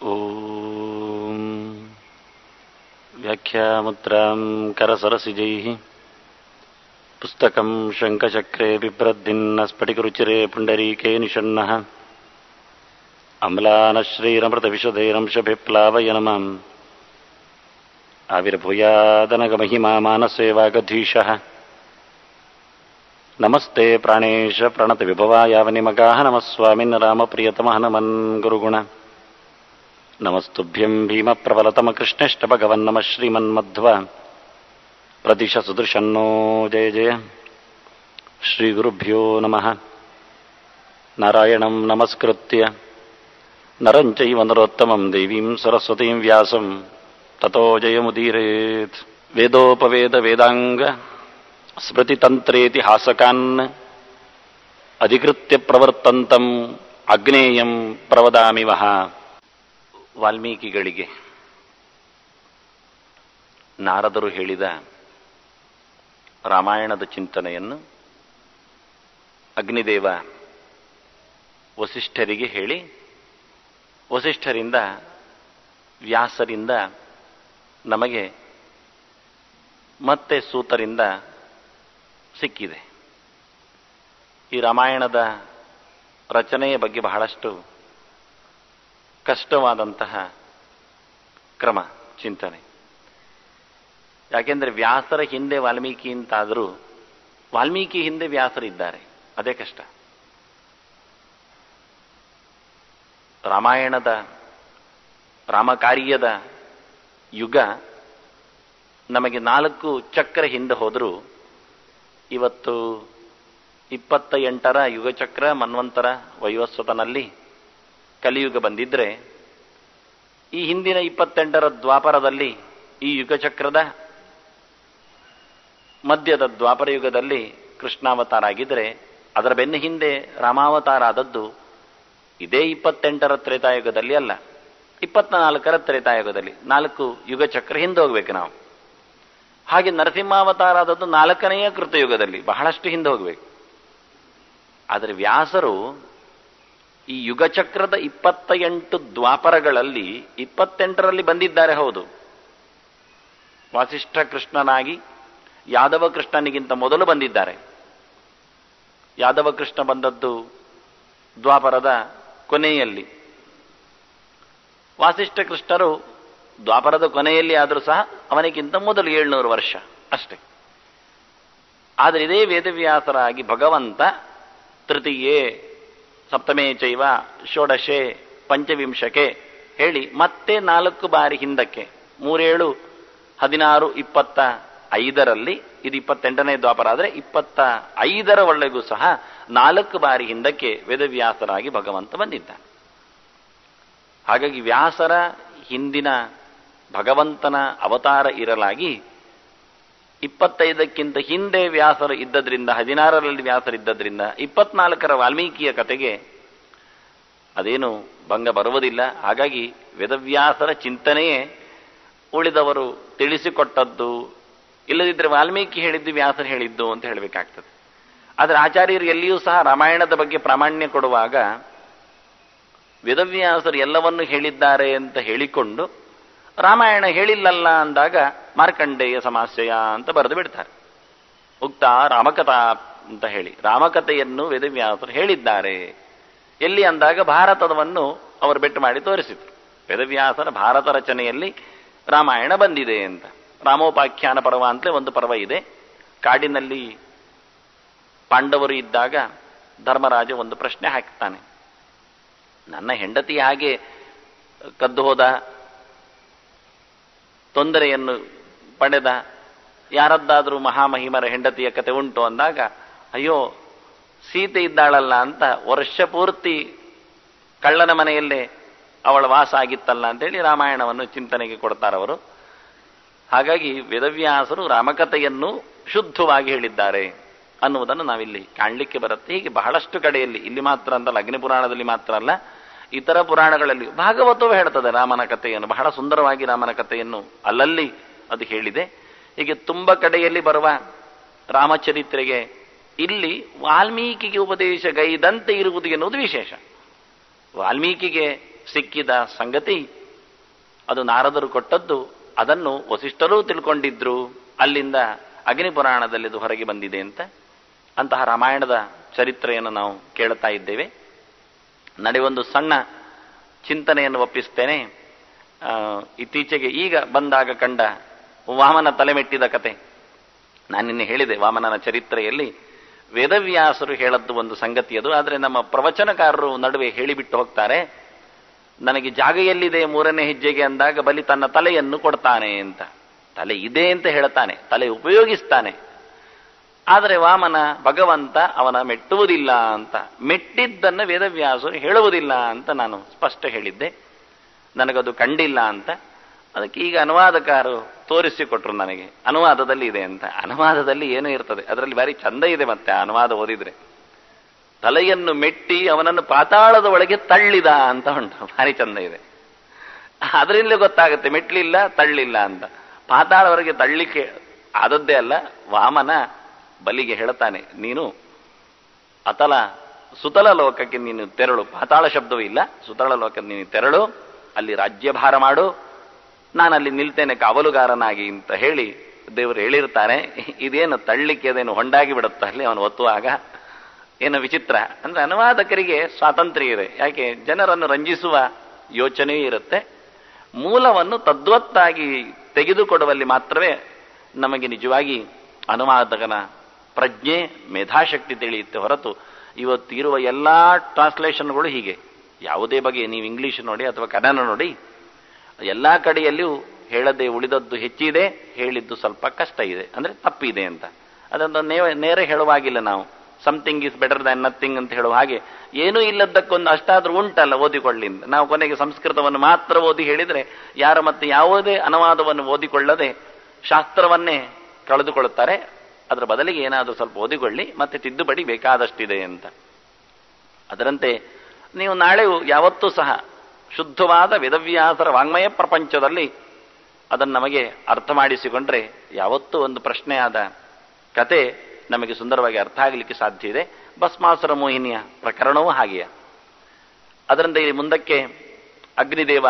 ॐ व्याख्यामुद्रां करसरसिजैः पुस्तकं शङ्खचक्रे बिभ्रद्भिन्न स्फटिकरुचिरे पुण्डरीके निषण्णः अम्लानश्रीरमृतविशदैरंशभिप्लावयनमाम् आविर्भूयादनगमहिमा मानसे वागधीशः नमस्ते प्राणेश प्रणतविभवायावनिमगाः नमः स्वामिन् रामप्रियतमः नमन् गुरुगुण नमस्तुभ्यं भीमप्रबलतमकृष्णेष्ट भगवन्नमः श्रीमन्मध्व प्रदिश सुदृशन्नो जय जय श्रीगुरुभ्यो नमः नारायणं नमस्कृत्य नरं चैव नरोत्तमं देवीं सरस्वतीं व्यासं ततो जयमुदीरेत् वेदोपवेदवेदाङ्ग ಸ್ಮೃತಿತಂತ್ರೇತಿಹಾಸಕಾನ್ ಅಧಿಕೃತ್ಯ ಪ್ರವರ್ತಂತಂ ಅಗ್ನೇಯಂ ಪ್ರವದಾಮಿವಹ ವಾಲ್ಮೀಕಿಗಳಿಗೆ ನಾರದರು ಹೇಳಿದ ರಾಮಾಯಣದ ಚಿಂತನೆಯನ್ನು ಅಗ್ನಿದೇವ ವಸಿಷ್ಠರಿಗೆ ಹೇಳಿ ವಸಿಷ್ಠರಿಂದ ವ್ಯಾಸರಿಂದ ನಮಗೆ ಮತ್ತೆ ಸೂತರಿಂದ ಸಿಕ್ಕಿದೆ ಈ ರಾಮಾಯಣದ ರಚನೆಯ ಬಗ್ಗೆ ಬಹಳಷ್ಟು ಕಷ್ಟವಾದಂತಹ ಕ್ರಮ ಚಿಂತನೆ ಯಾಕೆಂದ್ರೆ ವ್ಯಾಸರ ಹಿಂದೆ ವಾಲ್ಮೀಕಿ ಅಂತಾದರೂ ವಾಲ್ಮೀಕಿ ಹಿಂದೆ ವ್ಯಾಸರಿದ್ದಾರೆ ಅದೇ ಕಷ್ಟ ರಾಮಾಯಣದ ರಾಮಕಾರ್ಯದ ಯುಗ ನಮಗೆ ನಾಲ್ಕು ಚಕ್ರ ಹಿಂದೆ ಹೋದರೂ ಇವತ್ತು ಇಪ್ಪತ್ತ ಎಂಟರ ಯುಗಚಕ್ರ ಮನ್ವಂತರ ವೈವಸ್ವತನಲ್ಲಿ ಕಲಿಯುಗ ಬಂದಿದ್ರೆ ಈ ಹಿಂದಿನ ಇಪ್ಪತ್ತೆಂಟರ ದ್ವಾಪರದಲ್ಲಿ ಈ ಯುಗಚಕ್ರದ ಮಧ್ಯದ ದ್ವಾಪರ ಯುಗದಲ್ಲಿ ಕೃಷ್ಣಾವತಾರ ಆಗಿದ್ರೆ ಅದರ ಬೆನ್ನ ಹಿಂದೆ ರಾಮಾವತಾರ ಆದದ್ದು ಇದೇ ಇಪ್ಪತ್ತೆಂಟರ ತ್ರೇತಾಯುಗದಲ್ಲಿ ಅಲ್ಲ ಇಪ್ಪತ್ನಾಲ್ಕರ ತ್ರೇತಾಯುಗದಲ್ಲಿ ನಾಲ್ಕು ಯುಗಚಕ್ರ ಹಿಂದೆ ಹೋಗ್ಬೇಕು ನಾವು ಹಾಗೆ ನರಸಿಂಹಾವತಾರ ಆದದ್ದು ನಾಲ್ಕನೆಯ ಕೃತಯುಗದಲ್ಲಿ ಬಹಳಷ್ಟು ಹಿಂದೆ ಹೋಗಬೇಕು ಆದರೆ ವ್ಯಾಸರು ಈ ಯುಗಚಕ್ರದ ಇಪ್ಪತ್ತ ಎಂಟು ದ್ವಾಪರಗಳಲ್ಲಿ ಇಪ್ಪತ್ತೆಂಟರಲ್ಲಿ ಬಂದಿದ್ದಾರೆ ಹೌದು ವಾಸಿಷ್ಠ ಕೃಷ್ಣನಾಗಿ ಯಾದವ ಕೃಷ್ಣನಿಗಿಂತ ಮೊದಲು ಬಂದಿದ್ದಾರೆ ಯಾದವ ಕೃಷ್ಣ ಬಂದದ್ದು ದ್ವಾಪರದ ಕೊನೆಯಲ್ಲಿ ವಾಸಿಷ್ಠ ಕೃಷ್ಣರು ದ್ವಾಪರದ ಕೊನೆಯಲ್ಲಿ ಆದರೂ ಸಹ ಅವನಿಗಿಂತ ಮೊದಲು ಏಳ್ನೂರು ವರ್ಷ ಅಷ್ಟೇ ಆದರೆ ಇದೇ ವೇದವ್ಯಾಸರಾಗಿ ಭಗವಂತ ತೃತೀಯೇ ಸಪ್ತಮೇ ಚೈವ ಷೋಡಶೆ ಪಂಚವಿಂಶಕೆ ಹೇಳಿ ಮತ್ತೆ ನಾಲ್ಕು ಬಾರಿ ಹಿಂದಕ್ಕೆ ಮೂರೇಳು ಹದಿನಾರು ಇಪ್ಪತ್ತ ಐದರಲ್ಲಿ ಇದು ಇಪ್ಪತ್ತೆಂಟನೇ ದ್ವಾಪರ ಆದರೆ ಇಪ್ಪತ್ತ ಐದರ ಒಳ್ಳೆಗೂ ಸಹ ನಾಲ್ಕು ಬಾರಿ ಹಿಂದಕ್ಕೆ ವೇದವ್ಯಾಸರಾಗಿ ಭಗವಂತ ಬಂದಿದ್ದ ಹಾಗಾಗಿ ವ್ಯಾಸರ ಹಿಂದಿನ ಭಗವಂತನ ಅವತಾರ ಇರಲಾಗಿ ಇಪ್ಪತ್ತೈದಕ್ಕಿಂತ ಹಿಂದೆ ವ್ಯಾಸರು ಇದ್ದದ್ರಿಂದ ಹದಿನಾರರಲ್ಲಿ ವ್ಯಾಸರಿದ್ದದ್ರಿಂದ ಇಪ್ಪತ್ನಾಲ್ಕರ ವಾಲ್ಮೀಕಿಯ ಕತೆಗೆ ಅದೇನು ಭಂಗ ಬರುವುದಿಲ್ಲ ಹಾಗಾಗಿ ವೇದವ್ಯಾಸರ ಚಿಂತನೆಯೇ ಉಳಿದವರು ತಿಳಿಸಿಕೊಟ್ಟದ್ದು ಇಲ್ಲದಿದ್ದರೆ ವಾಲ್ಮೀಕಿ ಹೇಳಿದ್ದು ವ್ಯಾಸರು ಹೇಳಿದ್ದು ಅಂತ ಹೇಳಬೇಕಾಗ್ತದೆ ಆದರೆ ಆಚಾರ್ಯರು ಎಲ್ಲಿಯೂ ಸಹ ರಾಮಾಯಣದ ಬಗ್ಗೆ ಪ್ರಾಮಾಣ್ಯ ಕೊಡುವಾಗ ವೇದವ್ಯಾಸರು ಎಲ್ಲವನ್ನು ಹೇಳಿದ್ದಾರೆ ಅಂತ ಹೇಳಿಕೊಂಡು ರಾಮಾಯಣ ಹೇಳಿಲ್ಲಲ್ಲ ಅಂದಾಗ ಮಾರ್ಕಂಡೇಯ ಸಮಾಸ್ಯಯ ಅಂತ ಬರೆದು ಬಿಡ್ತಾರೆ ಉಕ್ತ ರಾಮಕಥಾ ಅಂತ ಹೇಳಿ ರಾಮಕಥೆಯನ್ನು ವೇದವ್ಯಾಸರು ಹೇಳಿದ್ದಾರೆ ಎಲ್ಲಿ ಅಂದಾಗ ಭಾರತದವನ್ನು ಅವರು ಬೆಟ್ಟು ಮಾಡಿ ತೋರಿಸಿದ್ರು ವೇದವ್ಯಾಸರ ಭಾರತ ರಚನೆಯಲ್ಲಿ ರಾಮಾಯಣ ಬಂದಿದೆ ಅಂತ ರಾಮೋಪಾಖ್ಯಾನ ಪರ್ವ ಅಂತಲೇ ಒಂದು ಪರ್ವ ಇದೆ ಕಾಡಿನಲ್ಲಿ ಪಾಂಡವರು ಇದ್ದಾಗ ಧರ್ಮರಾಜ ಒಂದು ಪ್ರಶ್ನೆ ಹಾಕ್ತಾನೆ ನನ್ನ ಹೆಂಡತಿ ಹಾಗೆ ಕದ್ದು ಹೋದ ತೊಂದರೆಯನ್ನು ಪಡೆದ ಯಾರದ್ದಾದರೂ ಮಹಾಮಹಿಮರ ಹೆಂಡತಿಯ ಕತೆ ಉಂಟು ಅಂದಾಗ ಅಯ್ಯೋ ಸೀತೆ ಇದ್ದಾಳಲ್ಲ ಅಂತ ವರ್ಷ ಪೂರ್ತಿ ಕಳ್ಳನ ಮನೆಯಲ್ಲೇ ಅವಳ ವಾಸ ಆಗಿತ್ತಲ್ಲ ಅಂತೇಳಿ ರಾಮಾಯಣವನ್ನು ಚಿಂತನೆಗೆ ಕೊಡ್ತಾರವರು ಹಾಗಾಗಿ ವೇದವ್ಯಾಸರು ರಾಮಕಥೆಯನ್ನು ಶುದ್ಧವಾಗಿ ಹೇಳಿದ್ದಾರೆ ಅನ್ನುವುದನ್ನು ನಾವಿಲ್ಲಿ ಕಾಣಲಿಕ್ಕೆ ಬರುತ್ತೆ ಹೀಗೆ ಬಹಳಷ್ಟು ಕಡೆಯಲ್ಲಿ ಇಲ್ಲಿ ಮಾತ್ರ ಅಂತಲ್ಲ ಅಗ್ನಿ ಪುರಾಣದಲ್ಲಿ ಮಾತ್ರ ಅಲ್ಲ ಇತರ ಪುರಾಣಗಳಲ್ಲಿ ಭಾಗವತವೂ ಹೇಳ್ತದೆ ರಾಮನ ಕಥೆಯನ್ನು ಬಹಳ ಸುಂದರವಾಗಿ ರಾಮನ ಕಥೆಯನ್ನು ಅಲ್ಲಲ್ಲಿ ಅದು ಹೇಳಿದೆ ಹೀಗೆ ತುಂಬ ಕಡೆಯಲ್ಲಿ ಬರುವ ರಾಮಚರಿತ್ರೆಗೆ ಇಲ್ಲಿ ವಾಲ್ಮೀಕಿಗೆ ಉಪದೇಶ ಗೈದಂತೆ ಇರುವುದು ಎನ್ನುವುದು ವಿಶೇಷ ವಾಲ್ಮೀಕಿಗೆ ಸಿಕ್ಕಿದ ಸಂಗತಿ ಅದು ನಾರದರು ಕೊಟ್ಟದ್ದು ಅದನ್ನು ವಸಿಷ್ಠರೂ ತಿಳ್ಕೊಂಡಿದ್ರು ಅಲ್ಲಿಂದ ಅಗ್ನಿ ಪುರಾಣದಲ್ಲಿ ಅದು ಹೊರಗೆ ಬಂದಿದೆ ಅಂತ ಅಂತಹ ರಾಮಾಯಣದ ಚರಿತ್ರೆಯನ್ನು ನಾವು ಕೇಳುತ್ತಾ ಇದ್ದೇವೆ ನಡೆ ಒಂದು ಸಣ್ಣ ಚಿಂತನೆಯನ್ನು ಒಪ್ಪಿಸ್ತೇನೆ ಆ, ಇತ್ತೀಚೆಗೆ ಈಗ ಬಂದಾಗ ಕಂಡ ವಾಮನ ತಲೆಮೆಟ್ಟಿದ ಕತೆ ನಾನು ನಿನ್ನೆ ಹೇಳಿದೆ ವಾಮನನ ಚರಿತ್ರೆಯಲ್ಲಿ ವೇದವ್ಯಾಸರು ಹೇಳದ್ದು ಒಂದು ಸಂಗತಿ ಅದು ಆದರೆ ನಮ್ಮ ಪ್ರವಚನಕಾರರು ನಡುವೆ ಹೇಳಿಬಿಟ್ಟು ಹೋಗ್ತಾರೆ ನನಗೆ ಜಾಗ ಎಲ್ಲಿದೆ ಮೂರನೇ ಹೆಜ್ಜೆಗೆ ಅಂದಾಗ ಬಲಿ ತನ್ನ ತಲೆಯನ್ನು ಕೊಡ್ತಾನೆ ಅಂತ ತಲೆ ಇದೆ ಅಂತ ಹೇಳ್ತಾನೆ ತಲೆ ಉಪಯೋಗಿಸ್ತಾನೆ ಆದರೆ ವಾಮನ ಭಗವಂತ ಅವನ ಮೆಟ್ಟುವುದಿಲ್ಲ ಅಂತ ಮೆಟ್ಟಿದ್ದನ್ನು ವೇದವ್ಯಾಸರು ಹೇಳುವುದಿಲ್ಲ ಅಂತ ನಾನು ಸ್ಪಷ್ಟ ಹೇಳಿದ್ದೆ ನನಗದು ಕಂಡಿಲ್ಲ ಅಂತ ಅದಕ್ಕೆ ಈಗ ಅನುವಾದಕಾರರು ತೋರಿಸಿಕೊಟ್ರು ನನಗೆ ಅನುವಾದದಲ್ಲಿ ಇದೆ ಅಂತ ಅನುವಾದದಲ್ಲಿ ಏನೂ ಇರ್ತದೆ ಅದರಲ್ಲಿ ಭಾರಿ ಚಂದ ಇದೆ ಮತ್ತೆ ಆ ಅನುವಾದ ಓದಿದ್ರೆ ತಲೆಯನ್ನು ಮೆಟ್ಟಿ ಅವನನ್ನು ಪಾತಾಳದ ಒಳಗೆ ತಳ್ಳಿದ ಅಂತ ಉಂಟು ಭಾರಿ ಚಂದ ಇದೆ ಅದರಿಂದಲೇ ಗೊತ್ತಾಗುತ್ತೆ ಮೆಟ್ಲಿಲ್ಲ ತಳ್ಳಿಲ್ಲ ಅಂತ ಪಾತಾಳವರೆಗೆ ತಳ್ಳಿಕ್ಕೆ ಆದದ್ದೇ ಅಲ್ಲ ವಾಮನ ಬಲಿಗೆ ಹೇಳ್ತಾನೆ ನೀನು ಅತಲ ಸುತಲ ಲೋಕಕ್ಕೆ ನೀನು ತೆರಳು ಪಾತಾಳ ಶಬ್ದವೂ ಇಲ್ಲ ಸುತಳ ಲೋಕಕ್ಕೆ ನೀನು ತೆರಳು ಅಲ್ಲಿ ರಾಜ್ಯಭಾರ ಮಾಡು ನಾನು ಅಲ್ಲಿ ನಿಲ್ತೇನೆ ಕಾವಲುಗಾರನಾಗಿ ಅಂತ ಹೇಳಿ ದೇವರು ಹೇಳಿರ್ತಾನೆ ಇದೇನು ತಳ್ಳಿಕ್ಕೆ ಅದೇನು ಹೊಂಡಾಗಿ ಬಿಡುತ್ತ ಅಲ್ಲಿ ಅವನು ಒತ್ತುವಾಗ ಏನು ವಿಚಿತ್ರ ಅಂದ್ರೆ ಅನುವಾದಕರಿಗೆ ಸ್ವಾತಂತ್ರ್ಯ ಇದೆ ಯಾಕೆ ಜನರನ್ನು ರಂಜಿಸುವ ಯೋಚನೆಯೂ ಇರುತ್ತೆ ಮೂಲವನ್ನು ತದ್ವತ್ತಾಗಿ ತೆಗೆದುಕೊಡುವಲ್ಲಿ ಮಾತ್ರವೇ ನಮಗೆ ನಿಜವಾಗಿ ಅನುವಾದಕನ ಪ್ರಜ್ಞೆ ಮೇಧಾಶಕ್ತಿ ತಿಳಿಯುತ್ತೆ ಹೊರತು ಇವತ್ತಿರುವ ಎಲ್ಲಾ ಟ್ರಾನ್ಸ್ಲೇಷನ್ಗಳು ಹೀಗೆ ಯಾವುದೇ ಬಗೆ ನೀವು ಇಂಗ್ಲಿಷ್ ನೋಡಿ ಅಥವಾ ಕನ್ನಡ ನೋಡಿ ಎಲ್ಲಾ ಕಡೆಯಲ್ಲಿಯೂ ಹೇಳದೆ ಉಳಿದದ್ದು ಹೆಚ್ಚಿದೆ ಹೇಳಿದ್ದು ಸ್ವಲ್ಪ ಕಷ್ಟ ಇದೆ ಅಂದ್ರೆ ತಪ್ಪಿದೆ ಅಂತ ಅದನ್ನು ನೇ- ನೇರ ಹೇಳುವಾಗಿಲ್ಲ ನಾವು something is better than nothing ಅಂತ ಹೇಳುವ ಹಾಗೆ ಏನೂ ಇಲ್ಲದಕ್ಕೊಂದು ಅಷ್ಟಾದ್ರೂ ಉಂಟಲ್ಲ ಓದಿಕೊಳ್ಳಿ ಅಂತ ನಾವು ಕೊನೆಗೆ ಸಂಸ್ಕೃತವನ್ನು ಮಾತ್ರ ಓದಿ ಹೇಳಿದ್ರೆ ಯಾರ ಮತ್ತೆ ಯಾವುದೇ ಅನುವಾದವನ್ನು ಓದಿಕೊಳ್ಳದೆ ಶಾಸ್ತ್ರವನ್ನೇ ಕಳೆದುಕೊಳ್ಳುತ್ತಾರೆ ಅದರ ಬದಲಿಗೆ ಏನಾದರೂ ಸ್ವಲ್ಪ ಓದಿಕೊಳ್ಳಿ ಮತ್ತೆ ತಿದ್ದುಪಡಿ ಬೇಕಾದಷ್ಟಿದೆ ಅಂತ ಅದರಂತೆ ನೀವು ನಾಳೆಯೂ ಯಾವತ್ತೂ ಸಹ ಶುದ್ಧವಾದ ವೇದವ್ಯಾಸರ ವಾಂಗ್ಮಯ ಪ್ರಪಂಚದಲ್ಲಿ ಅದನ್ನು ನಮಗೆ ಅರ್ಥ ಮಾಡಿಸಿಕೊಂಡ್ರೆ ಯಾವತ್ತೂ ಒಂದು ಪ್ರಶ್ನೆಯಾದ ಕತೆ ನಮಗೆ ಸುಂದರವಾಗಿ ಅರ್ಥ ಆಗಲಿಕ್ಕೆ ಸಾಧ್ಯ ಇದೆ ಭಸ್ಮಾಸುರ ಮೋಹಿನಿಯ ಪ್ರಕರಣವೂ ಹಾಗೆಯೇ ಅದರಿಂದ ಇಲ್ಲಿ ಮುಂದಕ್ಕೆ ಅಗ್ನಿದೇವ